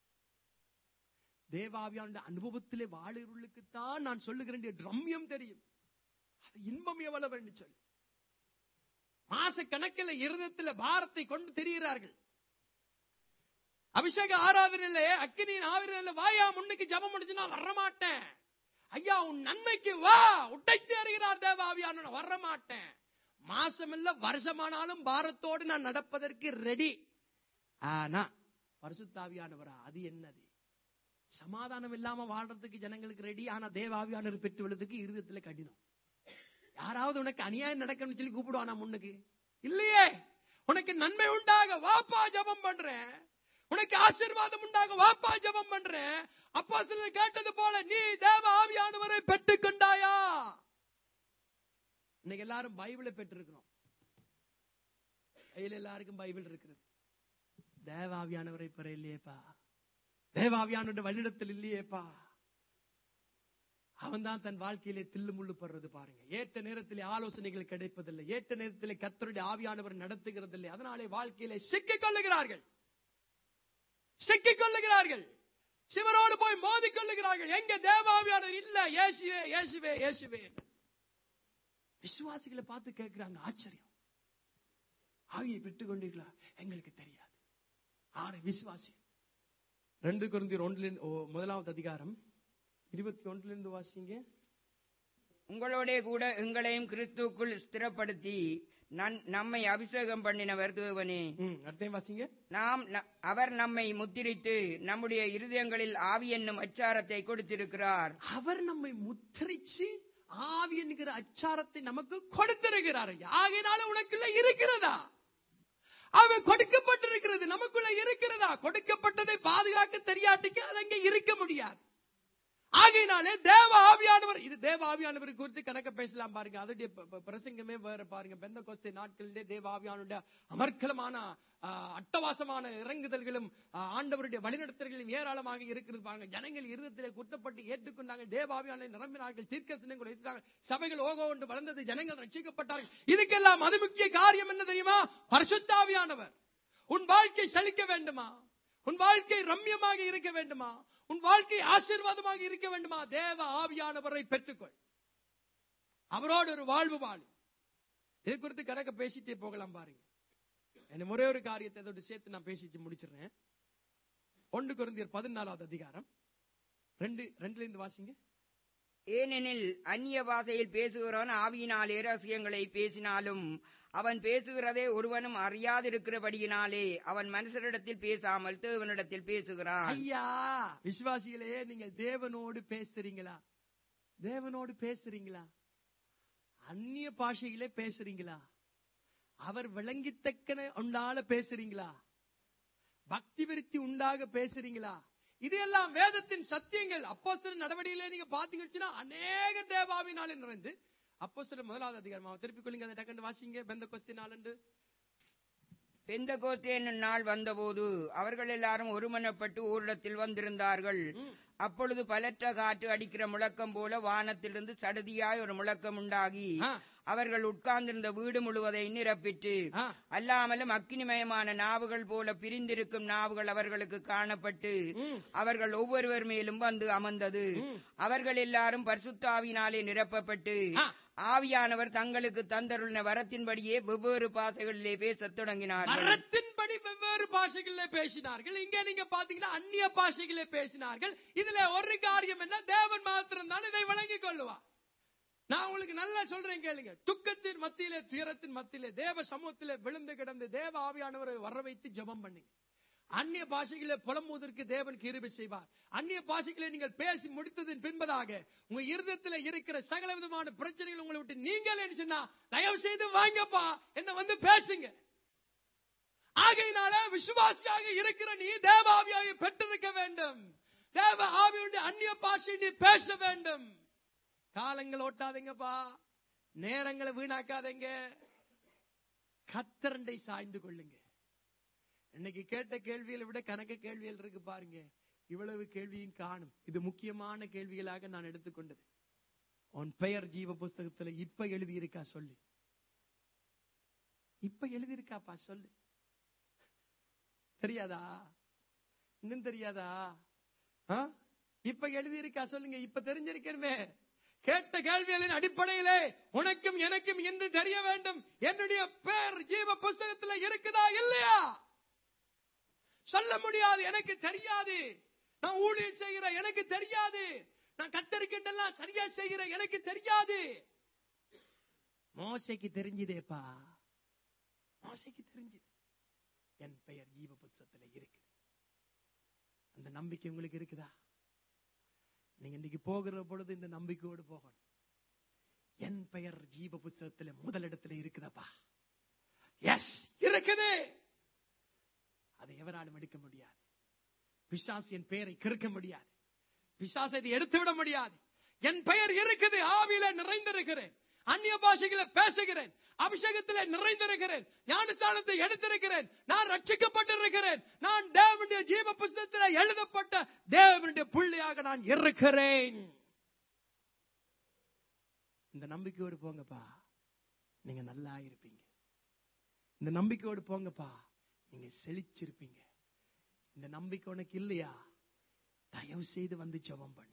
தேவாவியான அனுபவத்திலே வாழுகளுக்குத்தான் நான் சொல்லுகிறேன் ரம்யம் தெரியும் அது இன்பம் எவ்வளவு என்று சொல்லு மாச கணக்கில் இருதயத்தில் பாரத்தை கொண்டு தெரிகிறார்கள் அபிஷேக ஆராதனையில அக்கினியின் ஆவிரில வாயா முன்னுக்கு ஜபம் முடிச்சு நான் வரமாட்டேன் ஐயா உன் நன்மைக்கு வா உடைத்து அறிகிறார் தேவாவியான நான் வரமாட்டேன் மாசம் இல்ல வருஷமானாலும் பாரத்தோடு நான் நடப்பதற்கு ரெடி ஆனா பரிசுத்தாவியானவரா அது என்னது சமாதானம் இல்லாம வாழ்றதுக்கு ஜனங்களுக்கு ரெடி ஆனா தேவாவியானவர் பெற்று விழுறதுக்கு இருதயத்துல கடினம் யாராவது உனக்கு அநியாயம் நடக்கணும்னு சொல்லி கூப்பிடுவானா முன்னுக்கு இல்லையே உனக்கு நன்மை உண்டாக வாப்பா ஜபம் பண்றேன் உனக்கு ஆசீர்வாதம் உண்டாக வாப்பா ஜபம் பண்றேன் அப்பா சிலர் கேட்டது போல நீ தேவ ஆவியானவரை பெற்றுக் கொண்டாயா இன்னைக்கு எல்லாரும் பைபிளை பெற்றிருக்கிறோம் கையில எல்லாருக்கும் பைபிள் இருக்கிறது தேவாவியானவரை பெற இல்லையேப்பா தேவாவியானோட வழிடத்தில் இல்லையேப்பா அவன் தான் தன் வாழ்க்கையிலே தில்லு முள்ளு படுறது பாருங்க ஏற்ற நேரத்திலே ஆலோசனைகள் கிடைப்பதில்லை ஏற்ற நேரத்திலே கத்தருடைய ஆவியானவர் நடத்துகிறதில்லை அதனாலே வாழ்க்கையிலே சிக்கிக் கொள்ளுகிறார்கள் சிக்கிக் கொள்ளுகிறார்கள் சிவரோடு போய் மோதிக் கொள்ளுகிறார்கள் எங்க தேவாவியானவர் இல்ல இயேசுவே இயேசுவே இயேசுவே விசுவாசிகளை பார்த்து கேட்கிறாங்க ஆச்சரியம் ஆவியை பெற்றுக் கொண்டீர்களா எங்களுக்கு தெரியாது ஆறு விசுவாசி ரெண்டு குருந்தி ஒன்றுல முதலாவது அதிகாரம் இருபத்தி ஒன்றுல இருந்து வாசிங்க உங்களோட கூட எங்களையும் கிறிஸ்துவுக்குள் ஸ்திரப்படுத்தி நன்- நம்மை அபிஷேகம் பண்ணினவர் தேவனே ம், அடுத்தையும் வாசிங்க நாம் ந- அவர் நம்மை முத்திரித்து நம்முடைய இருதயங்களில் ஆவி என்னும் அச்சாரத்தை கொடுத்திருக்கிறார் அவர் நம்மை முத்திரிச்சு ஆவி என்கிற அச்சாரத்தை நமக்கு கொடுத்திருக்கிறார் ஆகையினால உனக்குள்ள இருக்கிறதா அவன் கொடுக்கப்பட்டிருக்கிறது நமக்குள்ள இருக்கிறதா கொடுக்கப்பட்டதை பாதுகாக்க தெரியாட்டிக்கு அது அங்க இருக்க முடியாது ஆகையினாலே தேவ ஆவியானவர் இது தேவ ஆவியானவர் குறித்து கணக்க பேசலாம் பாருங்க அதோடைய ப- ப- பிரசங்கமே வேற பாருங்க பெந்த கோஸ்தை நாட்களிலே தேவ ஆவியானுடைய அமர்க்கலமான ஆ, அட்டவாசமான இறங்குதல்களும் ஆ, ஆண்டவருடைய வழிநடத்தல்களும் ஏராளமாக இருக்கிறது பாருங்க ஜனங்கள் இருதயத்திலே குற்றப்பட்டு ஏற்றுக்கொண்டாங்க தேவ ஆவியானை நிரம்பினார்கள் தீர்க்க சின்னங்கள் வைத்தாங்க சபைகள் ஓகோ என்று வளர்ந்தது ஜனங்கள் ரட்சிக்கப்பட்டார்கள் இதுக்கெல்லாம் அது முக்கிய காரியம் என்ன தெரியுமா பரிசுத்தாவியானவர் உன் வாழ்க்கை செழிக்க வேண்டுமா உன் வாழ்க்கை ரம்யமாக இருக்க வேண்டுமா உன் வாழ்க்கை ஆசீர்வாதமாக இருக்க வேண்டுமா தேவ ஆவியானவரை பெற்றுக்கொள் அவரோடு ஒரு வாழ்வு வாழு இது குறித்து கணக்க பேசிட்டே போகலாம் பாருங்க என்ன ஒரே ஒரு காரியத்தை இதோட சேர்த்து நான் பேசிட்டு முடிச்சிடுறேன் ஒன்று குருந்தியர் பதினாலாவது அதிகாரம் ரெண்டு ரெண்டுல இருந்து வாசிங்க ஏனெனில் அந்நிய பாஷையில் பேசுகிறவன் ஆவியினாலே ரகசியங்களை பேசினாலும் அவன் பேசுகிறதை ஒருவனும் அறியாதிருக்கிறபடியினாலே அவன் மனுஷரிடத்தில் பேசாமல் தேவனிடத்தில் பேசுகிறான் ஐயா விசுவாசிகளே நீங்கள் தேவனோடு பேசுறீங்களா தேவனோடு பேசுறீங்களா அந்நிய பாஷையிலே பேசுறீங்களா அவர் விளங்கித்தக்கன உண்டால பேசுறீங்களா பக்தி விருத்தி உண்டாக பேசுறீங்களா இது எல்லாம் வேதத்தின் சத்தியங்கள் அப்போஸ்தலர் நடவடிக்கையிலே நீங்க பாத்தீங்கன்னா அநேக தேவாவினாலே நிறைந்து அப்போஸ்தலர் முதலாவது அதிகாரம் திருப்பிக் கொள்ளுங்க அதை டக்குன்னு வாசிங்க பெந்த கொஸ்தி நாளன்று பெந்தகோஸ்தே என்னும் நாள் வந்தபோது அவர்கள் எல்லாரும் ஒருமனப்பட்டு ஓரிடத்தில் வந்திருந்தார்கள் ம். அப்பொழுது பலற்ற காற்று அடிக்கிற முழக்கம் போல வானத்திலிருந்து சடுதியாய் ஒரு முழக்கம் உண்டாகி ஆ, அவர்கள் உட்கார்ந்திருந்த வீடு முழுவதை நிரப்பிட்டு ஆ, அல்லாமலும் அக்கினிமயமான நாவுகள் போல பிரிந்திருக்கும் நாவுகள் அவர்களுக்கு காணப்பட்டு ம், அவர்கள் ஒவ்வொருவர் மேலும் வந்து அமர்ந்தது ம். அவர்கள் எல்லாரும் பரிசுத்தாவினாலே நிரப்பப்பட்டு ஆ. ஆவியானவர் தங்களுக்கு தந்தருளின வரத்தின்படியே வெவ்வேறு பாசைகளிலே பேசத் தொடங்கினார்கள் மரத்தின்படி வெவ்வேறு பாஷைகளிலே பேசினார்கள் இங்க நீங்க பாத்தீங்கன்னா அந்நிய பாஷைகளிலே பேசினார்கள் இதுல ஒரு காரியம் என்ன தேவன் மாத்திரம் தான் இதை வழங்கிக் கொள்ளுவார் நான் உங்களுக்கு நல்லா சொல்றேன் கேளுங்க துக்கத்தின் மத்தியிலே துயரத்தின் மத்தியிலே தேவ சமூகத்திலே விழுந்து கிடந்து தேவ ஆவியானவரை வர வைத்து ஜெபம் பண்ணுங்க அந்நிய பாஷைகளை புலம்புவதற்கு தேவன் கிருபை செய்வார் அந்நிய பாஷைகளை நீங்கள் பேசி முடித்ததன் பின்பதாக உங்க இருதயத்தில் இருக்கிற சகல விதமான பிரச்சனைகள் உங்களை விட்டு நீங்கள் என்ன சொன்னா தயவு செய்து வாங்கப்பா என்ன வந்து பேசுங்க ஆகையினால விசுவாசியாக இருக்கிற நீ தேவாவியாக பெற்றிருக்க வேண்டும் தேவ ஆவியுடைய அந்நிய பாஷை நீ பேச வேண்டும் காலங்கள் ஓட்டாதீங்கப்பா நேரங்களை வீணாக்காதீங்க கத்தரண்டை சாய்ந்து கொள்ளுங்க இன்னைக்கு கேட்ட கேள்விகளை விட கணக்கு கேள்விகள் இருக்கு பாருங்க இவ்வளவு கேள்வியும் காணும் இது முக்கியமான கேள்விகளாக நான் எடுத்துக்கொண்டது உன் பெயர் ஜீவ புஸ்தகத்துல இப்ப எழுதி இருக்கா சொல்லு இப்ப எழுதியிருக்காப்பா சொல்லு தெரியாதா இன்னும் தெரியாதா ஆ? இப்ப எழுதியிருக்கா சொல்லுங்க இப்ப தெரிஞ்சிருக்கணுமே கேட்ட கேள்விகளின் அடிப்படையிலே உனக்கும் எனக்கும் என்று தெரிய வேண்டும் என்னுடைய பேர் ஜீவ புஸ்தகத்துல இருக்குதா இல்லையா சொல்ல முடியாது எனக்கு தெரியாது நான் ஊழியம் செய்கிற எனக்கு தெரியாது நான் கத்தரிக்கின்றெல்லாம் சரியா செய்கிற எனக்கு தெரியாது மோசைக்கு தெரிஞ்சதேப்பா மோசைக்கு தெரிஞ்சது என் பெயர் ஜீவ புஸ்தகத்துல இருக்குது அந்த நம்பிக்கை உங்களுக்கு இருக்குதா நீங்க இன்னைக்கு போகிற பொழுது இந்த நம்பிக்கையோடு போகணும் என் பெயர் ஜீவ புஸ்தகத்துல முதலிடத்துல இருக்குதப்பா எஸ் இருக்குது அதை எவராலும் எடுக்க முடியாது பிசாசு என் பெயரை கிறுக்க முடியாது பிசாசை இதை எடுத்து விட முடியாது என் பெயர் இருக்குது ஆவியில நிறைந்திருக்கிறேன் அந்நிய பாஷைகளை பேசுகிறேன் அபிஷேகத்திலே நிறைந்திருக்கிறேன் ஞானஸ்தானத்தை எடுத்திருக்கிறேன் நான் ரட்சிக்கப்பட்டிருக்கிறேன் நான் தேவனுடைய ஜீவ புஸ்தகத்தில் எழுதப்பட்ட தேவனுடைய புள்ளியாக நான் இருக்கிறேன் இந்த நம்பிக்கையோடு போங்கப்பா நீங்க நல்லா இருப்பீங்க இந்த நம்பிக்கையோடு போங்கப்பா நீங்க செழிச்சிருப்பீங்க இந்த நம்பிக்கை உனக்கு இல்லையா தயவு செய்து வந்து ஜெபம் பண்ணு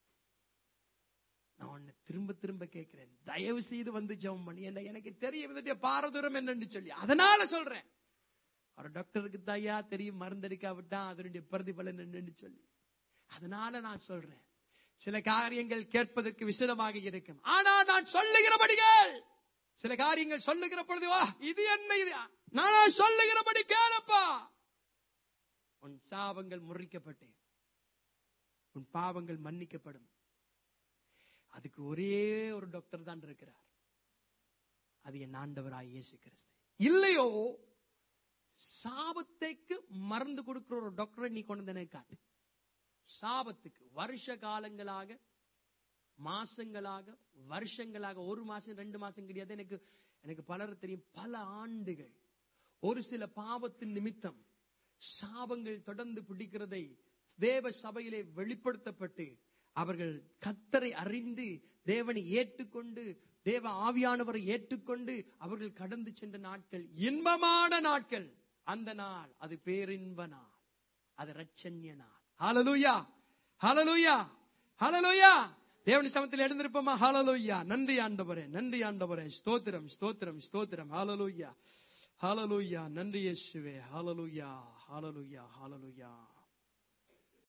நான் உன்னை திரும்ப திரும்ப கேட்கிறேன் தயவு செய்து வந்து ஜெபம் பண்ணி என்ன எனக்கு தெரியும் இதனுடைய பாரதூரம் என்னன்னு சொல்லி அதனால சொல்றேன் ஒரு டாக்டருக்கு தாயா தெரியும் மருந்தடிக்காவிட்டா அதனுடைய பிரதிபலன் என்னன்னு சொல்லி அதனால நான் சொல்றேன் சில காரியங்கள் கேட்பதற்கு விசதமாக இருக்கும் ஆனா நான் சொல்லுகிறபடிகள் சில காரியங்கள் சொல்லுகிற பொழுது "வா, இது என்ன இது நானா சொல்லுகிறபடி கேளப்பா உன் சாபங்கள் முறிக்கப்பட்டு உன் பாவங்கள் மன்னிக்கப்படும் அதுக்கு ஒரே ஒரு டாக்டர் தான் இருக்கிறார் அது என் ஆண்டவராய் இயேசு கிறிஸ்து இல்லையோ சாபத்துக்கு மருந்து கொடுக்கிற ஒரு டாக்டரை நீ கொண்டு வந்து எனக்கு காட்டு சாபத்துக்கு வருஷ காலங்களாக மாசங்களாக வருஷங்களாக ஒரு மாசம் ரெண்டு மாசம் கிடையாது எனக்கு எனக்கு பலர் தெரியும் பல ஆண்டுகள் ஒரு சில பாவத்தின் நிமித்தம் சாபங்கள் தொடர்ந்து பிடிக்கிறதை தேவ சபையிலே வெளிப்படுத்தப்பட்டு அவர்கள் கத்தரை அறிந்து தேவனை ஏற்றுக்கொண்டு தேவ ஆவியானவரை ஏற்றுக்கொண்டு அவர்கள் கடந்து சென்ற நாட்கள் இன்பமான நாட்கள் அந்த நாள் அது பேரின்ப நாள் அது ரட்சண்ய நாள் ஹalleluya ஹalleluya ஹalleluya தேவனுடைய சமத்தில் எழுந்திருப்போமா ஹalleluya நன்றி ஆண்டவரே நன்றி ஆண்டவரே ஸ்தோத்திரம் ஸ்தோத்திரம் ஸ்தோத்திரம் ஹalleluya ஹalleluya நன்றி இயேசுவே ஹalleluya ஹalleluya ஹalleluya